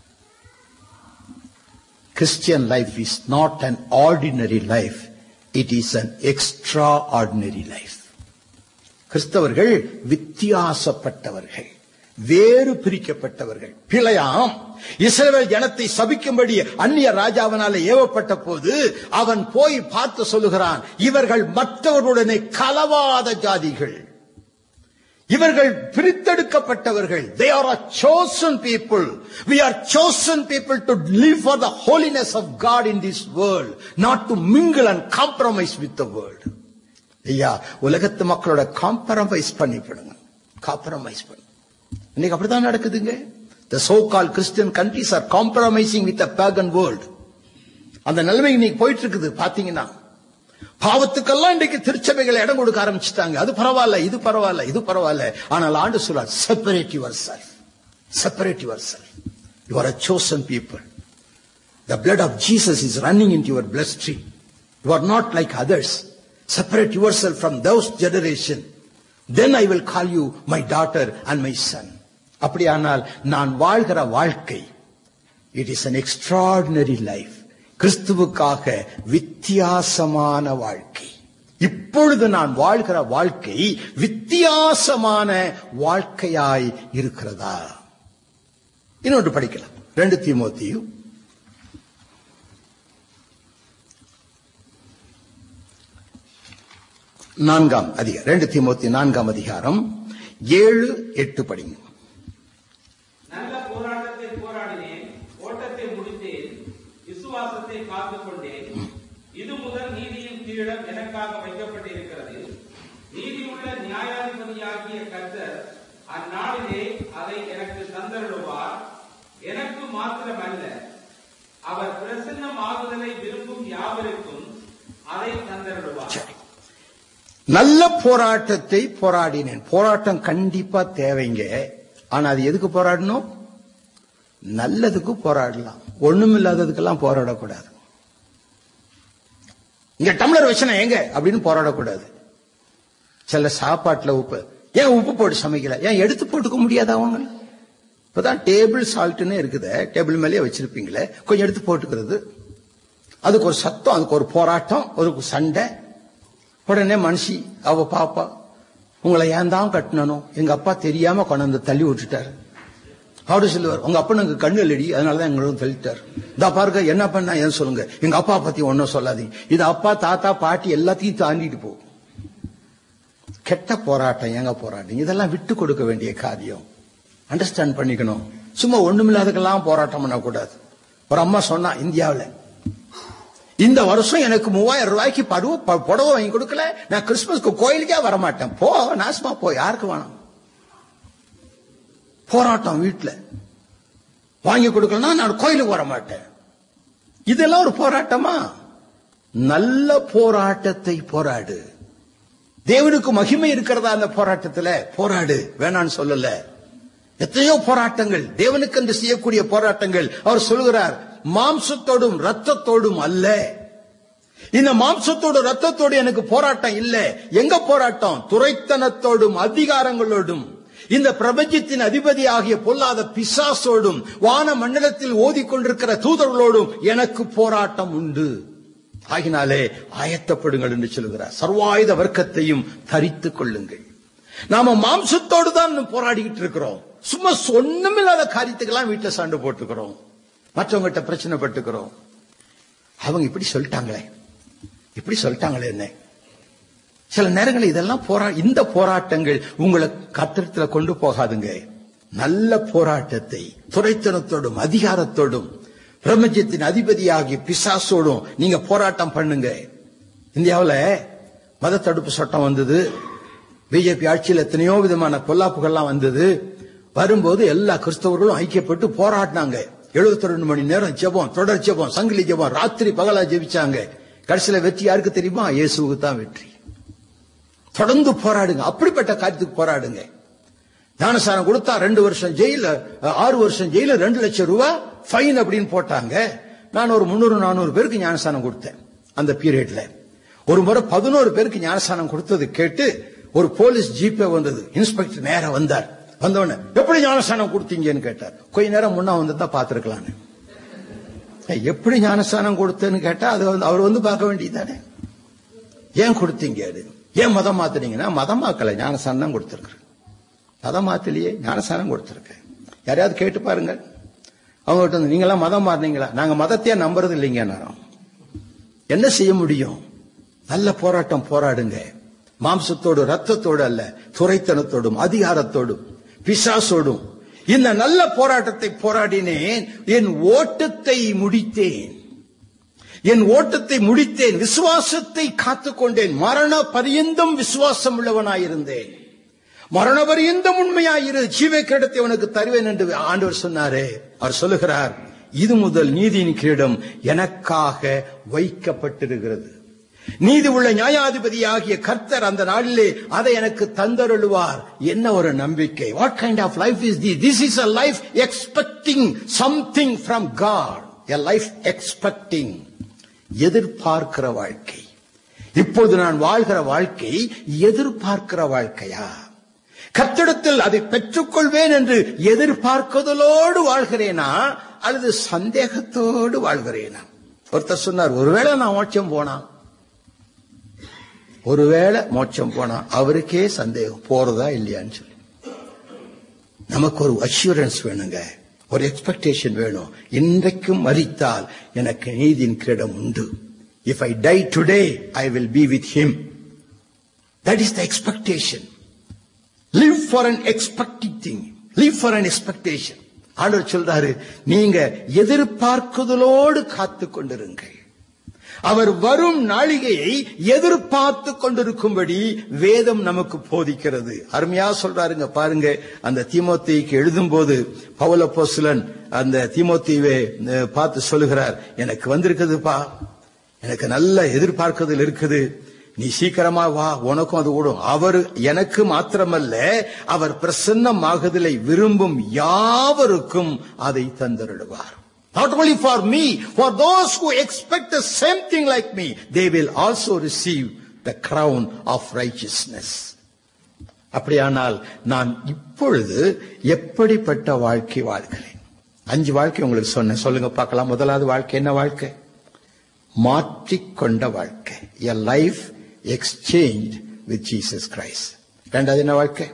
Christian life is not an ordinary life, it is an extraordinary life. கிறிஸ்தவர்கள் வித்தியாசப்பட்டவர்கள் வேறு பிரிக்கப்பட்டவர்கள் பிழையாம் இஸ்ரவேல் ஜனத்தை சபிக்கும்படி அந்நிய ராஜாவினால ஏவப்பட்ட போது அவன் போய் பார்த்து சொல்லுகிறான் இவர்கள் மற்றவர்களுடனே கலவாத ஜாதிகள் இவர்கள் பிரித்தெடுக்கப்பட்டவர்கள் they are a chosen people we are chosen people to live for the holiness of god in this world not to mingle and compromise with the world ஐயா உலகத்து மக்களோட காம்ப்ரமைஸ் பண்ணிவிடுங்க காம்ப்ரமைஸ் பண்ணு இன்னைக்கு அப்படிதான் நடக்குதுங்க the so called christian countries are compromising with the pagan world அந்த நிலைமை இன்னைக்கு போயிட்டு இருக்குது பாத்தீங்கன்னா பாவத்துக்கெல்லாம் இன்றைக்கு திருச்சபைகளை இடம் கொடுக்க ஆரம்பிச்சுட்டாங்க அது பரவாயில்ல இது பரவாயில்ல இது பரவாயில்ல ஆனால் ஆண்டு சொல்றார் separate yourself separate yourself you are a chosen people the blood of Jesus is running in your bloodstream you are not like others separate yourself from those generation then I will call you my daughter and my son அப்படியானால் நான் வாழ்கிற வாழ்க்கை it is an extraordinary life கிறிஸ்துவுக்காக வித்தியாசமான வாழ்க்கை இப்பொழுது நான் வாழ்கிற வாழ்க்கை வித்தியாசமான வாழ்க்கையாய் இருக்கிறதா இன்னொன்று படிக்கலாம் ரெண்டு தீமோத்தியும் நான்காம் அதிகாரம் ரெண்டு தீமோத்தி நான்காம் அதிகாரம் ஏழு எட்டு படிங்க நல்ல போராட்டத்தை போராடினேன் ஓட்டத்தை முடித்தேன் விசுவாசத்தை காத்துக் கொண்டேன் இது முதல் நீதியின் கிரீடம் எனக்காக வைக்கப்பட்டிருக்கிறது நீதியுள்ள நியாயாதிபதியாகிய கர்த்தர் அந்நாளிலே அதை எனக்கு தந்தருளுவார் எனக்கு மாத்திரமல்ல அவர் பிரசன்னமாகுதலை விரும்பும் யாவருக்கும் அதை தந்தருளுவார் சரி நல்ல போராட்டத்தை போராடினேன் போராட்டம் கண்டிப்பா தேவைங்க ஆனா அது எதுக்கு போராடணும் நல்லதுக்கு போராடலாம் ஒண்ணுமில்லாததுக்கெல்லாம் போராடக்கூடாது இங்க டம்ளர் வச்சனா எங்க அப்படின்னு போராடக்கூடாது சில சாப்பாட்டுல உப்பு ஏன் உப்பு போட்டு சமைக்கல ஏன் எடுத்து போட்டுக்க முடியாது அவங்க இப்பதான் டேபிள் சால்ட்னு இருக்குது டேபிள் மேலேயே வச்சிருப்பீங்களே கொஞ்சம் எடுத்து போட்டுக்கிறது அதுக்கு ஒரு சத்தம் அதுக்கு ஒரு போராட்டம் ஒரு சண்டை உடனே மனுஷி அவ பாப்பா உங்களை ஏன் தான் கட்டணும் எங்க அப்பா தெரியாம கொண்டு வந்து தள்ளி விட்டுட்டாரு அப்படி சொல்லுவார் உங்க அப்பா எனக்கு கண்ணு இல்லடி அதனாலதான் எங்களும் தள்ளிட்டார் இந்த பாருங்க என்ன பண்ணா ஏன் சொல்லுங்க எங்க அப்பா பத்தி ஒன்னும் சொல்லாதீங்க இது அப்பா தாத்தா பாட்டி எல்லாத்தையும் தாண்டிட்டு போகும் கெட்ட போராட்டம் ஏங்க போராட்டம் இதெல்லாம் விட்டு கொடுக்க வேண்டிய காரியம் அண்டர்ஸ்டாண்ட் பண்ணிக்கணும் சும்மா ஒண்ணுமில்லாதக்கெல்லாம் போராட்டம் பண்ணக்கூடாது ஒரு அம்மா சொன்னா இந்தியாவில் இந்த வருஷம் எனக்கு மூவாயிரம் ரூபாய்க்கு பருவ ப- புடவை வாங்கி கொடுக்கல நான் கிறிஸ்துமஸ்க்கு கோயிலுக்கே வரமாட்டேன் போ நாசமா போ யாருக்கு வேணும் போராட்டம் வீட்டுல வாங்கி கொடுக்கலன்னா நான் கோயிலுக்கு வர மாட்டேன் இதெல்லாம் ஒரு போராட்டமா நல்ல போராட்டத்தை போராடு தேவனுக்கு மகிமை இருக்கிறதா அந்த போராட்டத்துல போராடு வேணான்னு சொல்லல எத்தனையோ போராட்டங்கள் தேவனுக்கு என்று செய்யக்கூடிய போராட்டங்கள் அவர் சொல்கிறார் மாம்சத்தோடும் ரத்தத்தோடும் அல்ல இந்த மாம்சத்தோடு ரத்தத்தோடு எனக்கு போராட்டம் இல்ல எங்க போராட்டம் துரைத்தனத்தோடும் அதிகாரங்களோடும் இந்த பிரபஞ்சத்தின் அதிபதி ஆகிய பொல்லாத பிசாசோடும் வான மண்டலத்தில் ஓதிக்கொண்டிருக்கிற தூதர்களோடும் எனக்கு போராட்டம் உண்டு ஆகினாலே ஆயத்தப்படுங்கள் என்று சொல்கிறார் சர்வாயுத வர்க்கத்தையும் தரித்துக் கொள்ளுங்கள் நாம மாம்சத்தோடு தான் போராடிக்கிட்டு இருக்கிறோம் சும்மா ஒண்ணுமில்லாத காரியத்துக்கெல்லாம் வீட்டுல சண்டை போட்டுக்கிறோம் மற்றவங்ககிட்ட பிரச்சனை பட்டுக்கிறோம் அவங்க இப்படி சொல்லிட்டாங்களே இப்படி சொல்லிட்டாங்களே என்ன சில நேரங்களில் இதெல்லாம் போரா இந்த போராட்டங்கள் உங்களை கத்திரத்துல கொண்டு போகாதுங்க நல்ல போராட்டத்தை துரைத்தனத்தோடும் அதிகாரத்தோடும் பிரபஞ்சத்தின் அதிபதியாகிய பிசாசோடும் நீங்க போராட்டம் பண்ணுங்க இந்தியாவுல மத தடுப்பு சட்டம் வந்தது பிஜேபி ஆட்சியில் எத்தனையோ விதமான பொல்லாப்புகள்லாம் வந்தது வரும்போது எல்லா கிறிஸ்தவர்களும் ஐக்கியப்பட்டு போராடினாங்க 72 ரெண்டு மணி நேரம் ஜெபம் தொடர் ஜெபம் சங்கிலி ஜெபம் ராத்திரி பகலா ஜெபிச்சாங்க கடைசியில வெற்றி யாருக்கு தெரியுமா இயேசுவுக்கு தான் வெற்றி தொடர்ந்து போராடுங்க அப்படிப்பட்ட காரியத்துக்கு போராடுங்க ஞானசாரம் கொடுத்தா ரெண்டு வருஷம் ஜெயில அஹ், ஆறு வருஷம் ஜெயில ரெண்டு லட்சம் ரூபாய் ஃபைன் அப்படின்னு போட்டாங்க நான் ஒரு முன்னூறு நானூறு பேருக்கு ஞானசானம் கொடுத்தேன் அந்த பீரியட்ல ஒரு முறை பதினோரு பேருக்கு ஞானசானம் கொடுத்தது கேட்டு ஒரு போலீஸ் ஜீப்பே வந்தது இன்ஸ்பெக்டர் நேரா வந்தார் வந்தவொடனே எப்படி ஞானசானம் கொடுத்தீங்கன்னு கேட்டார் கொஞ்ச நேரம் முன்னா வந்து தான் பாத்துருக்கலான்னு எப்படி ஞானஸ்தானம் கொடுத்தேன்னு கேட்டா அது வந்து அவர் வந்து பார்க்க வேண்டியதானே ஏன் கொடுத்தீங்க அது ஏன் மதம் மாத்துனீங்கன்னா மதம் மாக்கல ஞானஸ்தானம் தான் கொடுத்திருக்கிறேன் மதம் மாத்தலையே ஞானஸ்தானம் கொடுத்திருக்கேன் யாரையாவது கேட்டு பாருங்க அவங்க கிட்ட வந்து நீங்களாம் மதம் மாறினீங்களா நாங்க மதத்தையே நம்புறது இல்லைங்க நேரம் என்ன செய்ய முடியும் நல்ல போராட்டம் போராடுங்க மாம்சத்தோடு ரத்தத்தோடு அல்ல துரைத்தனத்தோடும் அதிகாரத்தோடும் பிசாசோடும் இந்த நல்ல போராட்டத்தை போராடினேன் என் ஓட்டத்தை முடித்தேன் என் ஓட்டத்தை முடித்தேன் விசுவாசத்தை காத்துக்கொண்டேன் மரண பரியந்தம் விசுவாசம் உள்ளவனாயிருந்தேன் மரண பரியந்தம் உண்மையாயிரு ஜீவை கிரீடத்தை உனக்கு தருவேன் என்று ஆண்டவர் சொன்னாரே அவர் சொல்லுகிறார் இது முதல் நீதியின் கிரீடம் எனக்காக வைக்கப்பட்டிருக்கிறது நீதி உள்ள நியாயாதிபதியாகிய கர்த்தர் அந்த நாளிலே அதை எனக்கு தந்தருளுவார் என்ன ஒரு நம்பிக்கை what kind of life is the this is a life expecting something from God a life expecting எதிர்பார்க்கிற வாழ்க்கை இப்போது நான் வாழ்கிற வாழ்க்கை எதிர்பார்க்கிற வாழ்க்கையா கத்திடத்தில் அதை பெற்றுக்கொள்வேன் என்று எதிர்பார்க்குதலோடு வாழ்கிறேனா அல்லது சந்தேகத்தோடு வாழ்கிறேனா ஒருத்தர் சொன்னார் ஒருவேளை நான் மோட்சம் போனா ஒருவேளை மோட்சம் போனா அவருக்கே சந்தேகம் போறதா இல்லையான்னு சொல்லி நமக்கு ஒரு அஷூரன்ஸ் வேணுங்க ஒரு எக்ஸ்பெக்டேஷன் வேணும் இன்றைக்கும் மறித்தால் எனக்கு நீதியின் கிரீடம் உண்டு if I die today I will be with him that is the expectation live for an expecting thing live for an expectation ஆண்டவர் சொல்றாரு நீங்க எதிர்பார்க்குதலோடு காத்து கொண்டிருங்கள் அவர் வரும் நாளிகையை எதிர்பார்த்து கொண்டிருக்கும்படி வேதம் நமக்கு போதிக்கிறது அருமையா சொல்றாருங்க பாருங்க அந்த தீமோத்தேயுக்கு எழுதும் போது பவுல போசுலன் அந்த தீமோத்தேயுவை அஹ், பார்த்து சொல்லுகிறார் எனக்கு வந்திருக்குதுப்பா எனக்கு நல்ல எதிர்பார்க்குதல் இருக்குது நீ சீக்கிரமா வா உனக்கும் அது கூடும் அவர் எனக்கு மாத்திரமல்ல அவர் பிரசன்னமாகுதலை விரும்பும் யாவருக்கும் அதை தந்தருடுவார் Not only for me, for those who expect the same thing like me, they will also receive the crown of righteousness. அப்படியானால் நான் இப்பொழுது எப்படிப்பட்ட வாழ்க்கை வாழ்கிறேன் அஞ்சு வாழ்க்கை உங்களுக்கு சொன்னேன் சொல்லுங்க பார்க்கலாம் முதலாவது வாழ்க்கை என்ன வாழ்க்கை மாற்றிக்கொண்ட வாழ்க்கை a life exchange with Jesus Christ ரெண்டாவது என்ன வாழ்க்கை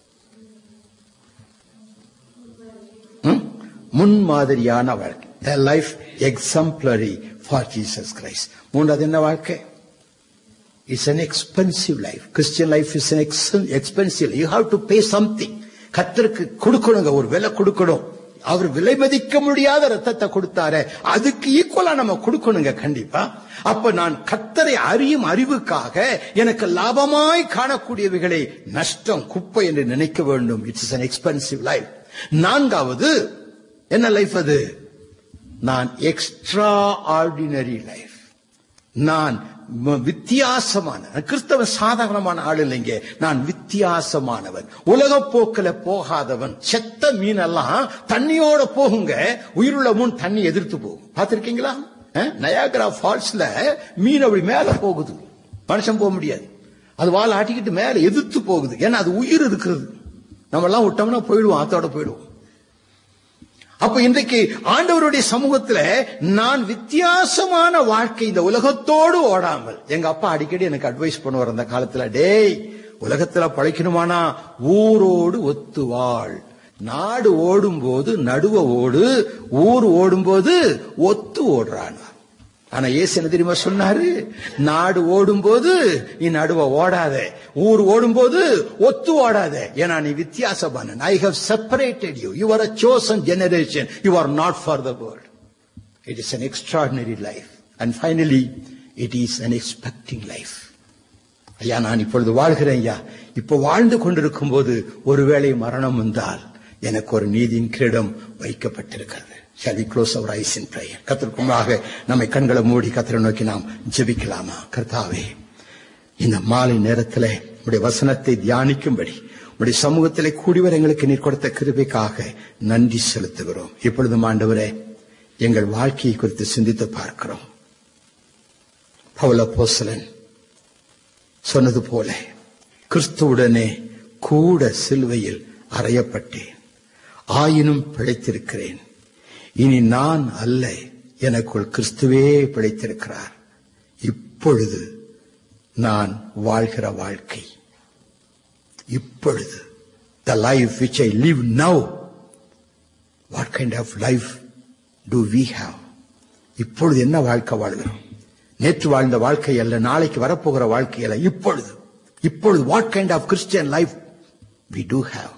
ம்? முன்மாதிரியான வாழ்க்கை a life exemplary for Jesus Christ மூன்றாவது என்ன வாழ்க்கை it's an expensive life christian life is an ex- expensive you have to pay something கத்தருக்கு கொடுக்கணுங்க ஒரு விலை கொடுக்கணும் அவர் விலை மதிக்க முடியாத ரத்தத்தை கொடுத்தாரே அதுக்கு ஈக்குவலா நம்ம கொடுக்கணுங்க கண்டிப்பா அப்ப நான் கத்தரை அறியும் அறிவுக்காக எனக்கு லாபமாய் காணக்கூடியவைகளை நஷ்டம் குப்பை என்று நினைக்க வேண்டும் இட்ஸ் an எக்ஸ்பென்சிவ் லைஃப் நான்காவது என்ன லைஃப் அது நான் எக்ஸ்ட்ரா ஆர்டினரி லைஃப் நான் ம- வித்தியாசமான நான் கிறிஸ்தவ சாதாரணமான ஆள் இல்லைங்க நான் வித்தியாசமானவன் உலக போக்கில போகாதவன் செத்த மீனெல்லாம் தண்ணியோட போகுங்க உயிருள்ள முன் தண்ணி எதிர்த்து போகும் பார்த்திருக்கீங்களா நயாகரா ஃபால்ஸ்ல மீன் அப்படி மேல போகுது மனுஷன் போக முடியாது அது வால் ஆட்டிக்கிட்டு மேல எதிர்த்து போகுது ஏன்னா அது உயிர் இருக்கிறது நம்ம எல்லாம் விட்டோம்னா போயிடுவோம் ஆத்தோட போயிடுவோம் அப்ப இன்றைக்கு ஆண்டவருடைய சமூகத்துல நான் வித்தியாசமான வாழ்க்கை இந்த உலகத்தோடு ஓடாமல் எங்க அப்பா அடிக்கடி எனக்கு அட்வைஸ் பண்ணுவார் அந்த காலத்துல டேய் உலகத்துல பழைக்கணுமானா ஊரோடு ஒத்து வாழ் நாடு ஓடும்போது நடுவ ஓடு ஊர் ஓடும்போது ஒத்து ஓடுறான் ஆனா ஏசு என்ன தெரியுமா சொன்னாரு நாடு ஓடும்போது நீ நடுவ ஓடாத ஊர் ஓடும்போது ஒத்து ஓடாத ஏன்னா நீ வித்தியாசமான I have separated you you are a chosen generation you are not for the world it is an extraordinary life and finally it is an expecting life ஐயா நான் இப்பொழுது வாழ்கிறேன் ஐயா இப்போ வாழ்ந்து கொண்டிருக்கும் போது ஒருவேளை மரணம் வந்தால் எனக்கு ஒரு நீதியின் கிரீடம் வைக்கப்பட்டிருக்கிறது shall we close our eyes in prayer கத்திற்குமாக நம்மை கண்களை மூடி கத்திர நோக்கி நாம் ஜெபிக்கலாமா கர்த்தாவே இந்த மாலை நேரத்திலே உடைய வசனத்தை தியானிக்கும்படி உடைய சமூகத்திலே கூடிவர் எங்களுக்கு நீர் கொடுத்த கிருபைக்காக நன்றி செலுத்துகிறோம் இப்பொழுதும் ஆண்டவரே எங்கள் வாழ்க்கையை குறித்து சிந்தித்து பார்க்கிறோம் பவுல போசலன் சொன்னது போல கிறிஸ்துவுடனே கூட சிலுவையில் அறையப்பட்டேன் ஆயினும் பிழைத்திருக்கிறேன் இனி நான் அல்ல எனக்குள் கிறிஸ்துவே பிழைத்திருக்கிறார் இப்பொழுது நான் வாழ்கிற வாழ்க்கை இப்பொழுது the life which I live now what kind of life do we have இப்பொழுது என்ன வாழ்க்கை வாழ்கிறோம் நேற்று வாழ்ந்த வாழ்க்கை அல்ல நாளைக்கு வரப்போகிற வாழ்க்கை அல்ல இப்பொழுது இப்பொழுது what kind of Christian life we do have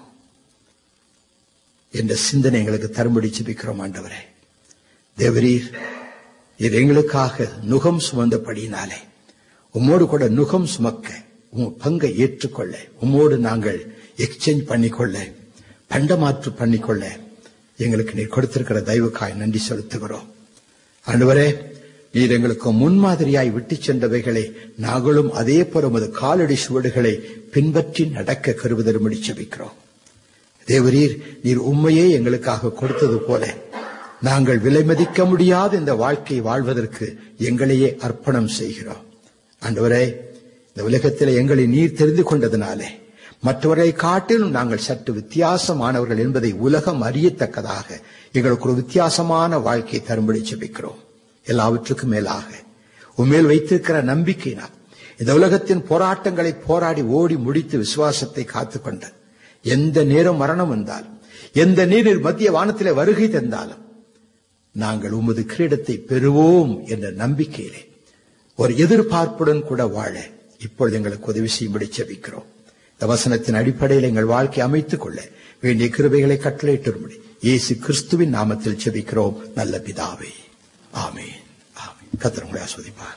என்ற சிந்தனை எங்களுக்கு தரும்படி ஜெபிக்கிறோம் ஆண்டவரே தேவரீர் இது எங்களுக்காக நுகம் சுமந்தபடியினாலே உம்மோடு கூட நுகம் சுமக்க உம் பங்கை ஏற்றுக்கொள்ள உம்மோடு நாங்கள் எக்ஸ்சேஞ்ச் பண்ணிக்கொள்ள பண்டமாற்று பண்ணிக்கொள்ள எங்களுக்கு நீர் கொடுத்திருக்கிற தயவுக்காய் நன்றி செலுத்துகிறோம் ஆண்டவரே நீர் எங்களுக்கு முன்மாதிரியாய் விட்டுச் சென்றவைகளை நாங்களும் அதே போல உமது காலடி சுவடுகளை பின்பற்றி நடக்க கருவுதரும்படி செபிக்கிறோம் தேவரீர் நீர் உண்மையே எங்களுக்காக கொடுத்தது போல நாங்கள் விலை மதிக்க முடியாத இந்த வாழ்க்கையை வாழ்வதற்கு எங்களையே அர்ப்பணம் செய்கிறோம் ஆண்டவரே இந்த உலகத்தில் எங்களை நீர் தெரிந்து கொண்டதினாலே மற்றவரை காட்டிலும் நாங்கள் சற்று வித்தியாசமானவர்கள் என்பதை உலகம் அறியத்தக்கதாக எங்களுக்கு ஒரு வித்தியாசமான வாழ்க்கையை தரும்படி ஜெபிக்கிறோம் எல்லாவற்றுக்கும் மேலாக உண்மையில் வைத்திருக்கிற நம்பிக்கையினால் இந்த உலகத்தின் போராட்டங்களை போராடி ஓடி முடித்து விசுவாசத்தை காத்துக்கொண்ட எந்த நேரம் மரணம் வந்தாலும் எந்த நீரில் மத்திய வானத்திலே வருகை தந்தாலும் நாங்கள் உமது கிரீடத்தை பெறுவோம் என்ற நம்பிக்கையிலே ஒரு எதிர்பார்ப்புடன் கூட வாழ இப்பொழுது எங்களுக்கு உதவி செய்யும்படி செபிக்கிறோம் இந்த வசனத்தின் அடிப்படையில் எங்கள் வாழ்க்கை அமைத்துக் கொள்ள வேண்டிய கிருபைகளை கட்டளையிட்டும்படி இயேசு கிறிஸ்துவின் நாமத்தில் செபிக்கிறோம் நல்ல பிதாவே ஆமென் ஆமென் கத்தர் உங்களை ஆஸ்வதிப்பார்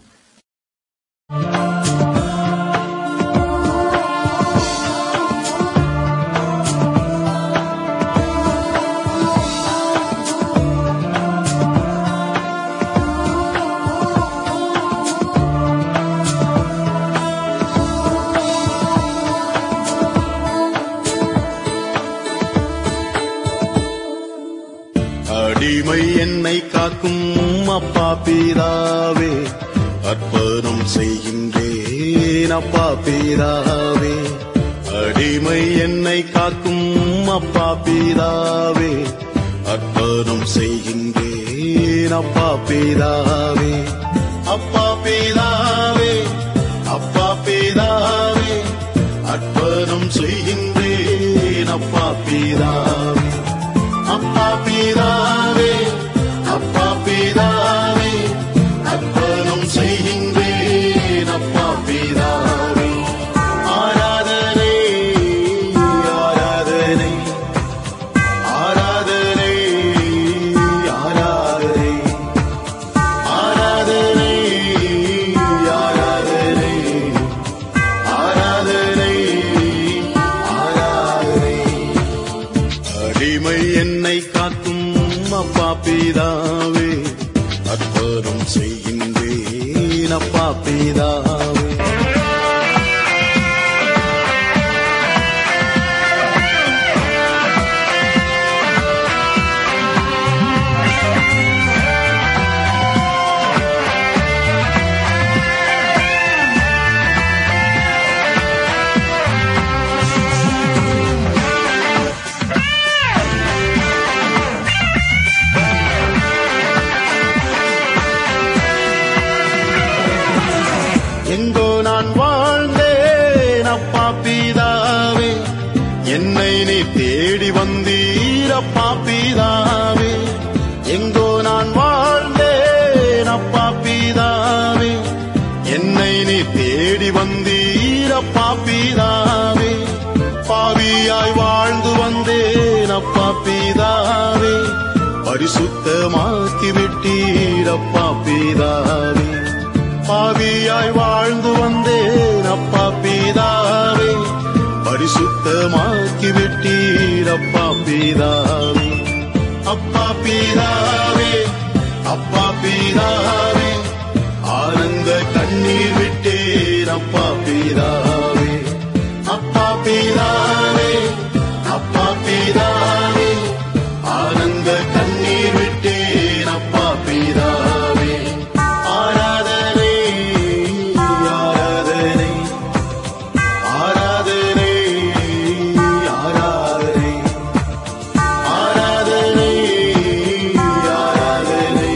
அடிமை என்னை காக்கும் அப்பா பீராவே அர்ப்பணம் செய்கின்றேன் அப்பா பீராவே அடிமை என்னை காக்கும் அப்பா பீராவே அர்ப்பணம் செய்கின்றேன் அப்பா பீராவே அப்பா பீராவே அப்பா பீராவே அர்ப்பணம் செய்கின்றேன் அப்பா பீராவே அப்பா பிதாவே அப்பா பிதாவே அர்ப்பணம் செய்கின்றேன் அப்பா பிதாவே ஆராதனை ஆராதனை ஆராதனை பிதாவே அற்புதம் செய்கின்றேன் அப்பா பிதாவே எங்கோ நான் வாழ்ந்தேன் அப்பா பிதாவே என்னை நீ தேடி வந்தீர் அப்பா பிதாவே எங்கோ நான் வாழ்ந்தேன் அப்பா பிதாவே என்னை நீ தேடி வந்தீர் அப்பா பிதாவே பாவியாய் வாழ்ந்து வந்தேன் அப்பா பிதாவே பரிசுத்தமாக்கி விட்டீர் அப்பா பிதாவே பாவியாய் வாழ்ந்து வந்தேன் அப்பா பிதாவே பரிசுத்தமாக்கி விட்டீர் அப்பா பிதாவே அப்பா பிதாவே அப்பா பிதாவே ஆனந்த கண்ணீர் விட்டேன் அப்பா பிதாவே அப்பா பிதாவே அப்பா பிதாவே ஆனந்த கண்ணீர் விட்டேன் அப்பா பிதாவே ஆராதனை ஆராதனை ஆராதனை ஆராதனை ஆராதனை ஆராதனை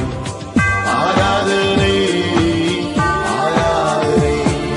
ஆராதனை ஆராதனை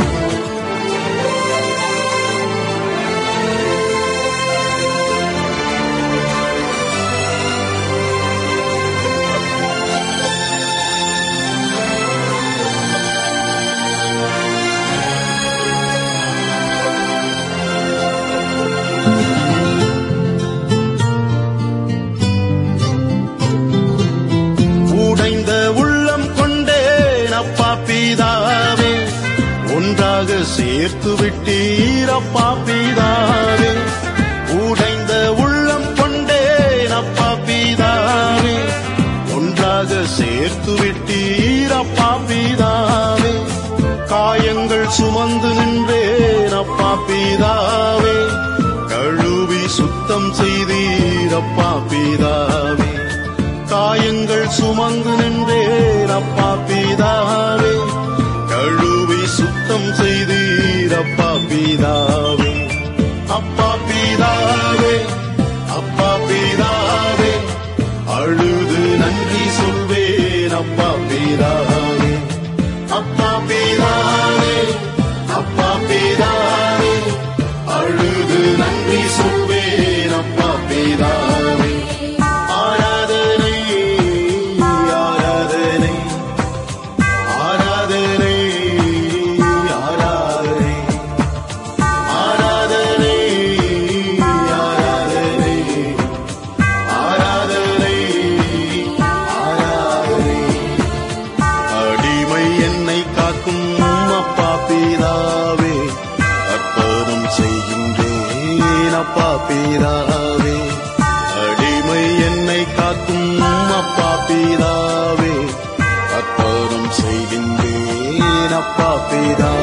உடைந்த உள்ளம் கொண்டேன் அப்பா பிதாவே ஒன்றாக சேர்த்து விட்டீர் அப்பா பிதாவே உடைந்த உள்ளம் கொண்டேன் அப்பா பிதாவே ஒன்றாக சேர்த்து விட்டீர் அப்பா பிதாவே காயங்கள் சுமந்து நின்றேன் அப்பா பிதாவே கழுவி சுத்தம் செய்தீர் அப்பா பிதாவே காயங்கள் சுமந்து நின்றேன் அப்பா பிதாவே கழுவி சுத்தம் செய்தீர் அப்பா பிதாவே அப்பா பிதாவே அப்பா பிதாவே அழுது நன்றி சொல்வேன் அப்பா பிதாவே அப்பா பிதாவே அப்பா பிதாவே அழுது நன்றி சொல்வேன் அப்பா பிதாவே ஆராதனை ஆராதனை ஆராதனை ஆராதனை ஆராதனை ஆராதனை ஆராதனை ஆராதனை அடிமை என்னை காக்கும் அப்பா பிதாவே அற்புதம் செய்கின்றேன் அப்பா பிதாவே அடிமை என்னை காக்கும் அப்பா பிதாவே அற்புதம் செய்கின்றேன் அப்பா பிதாவே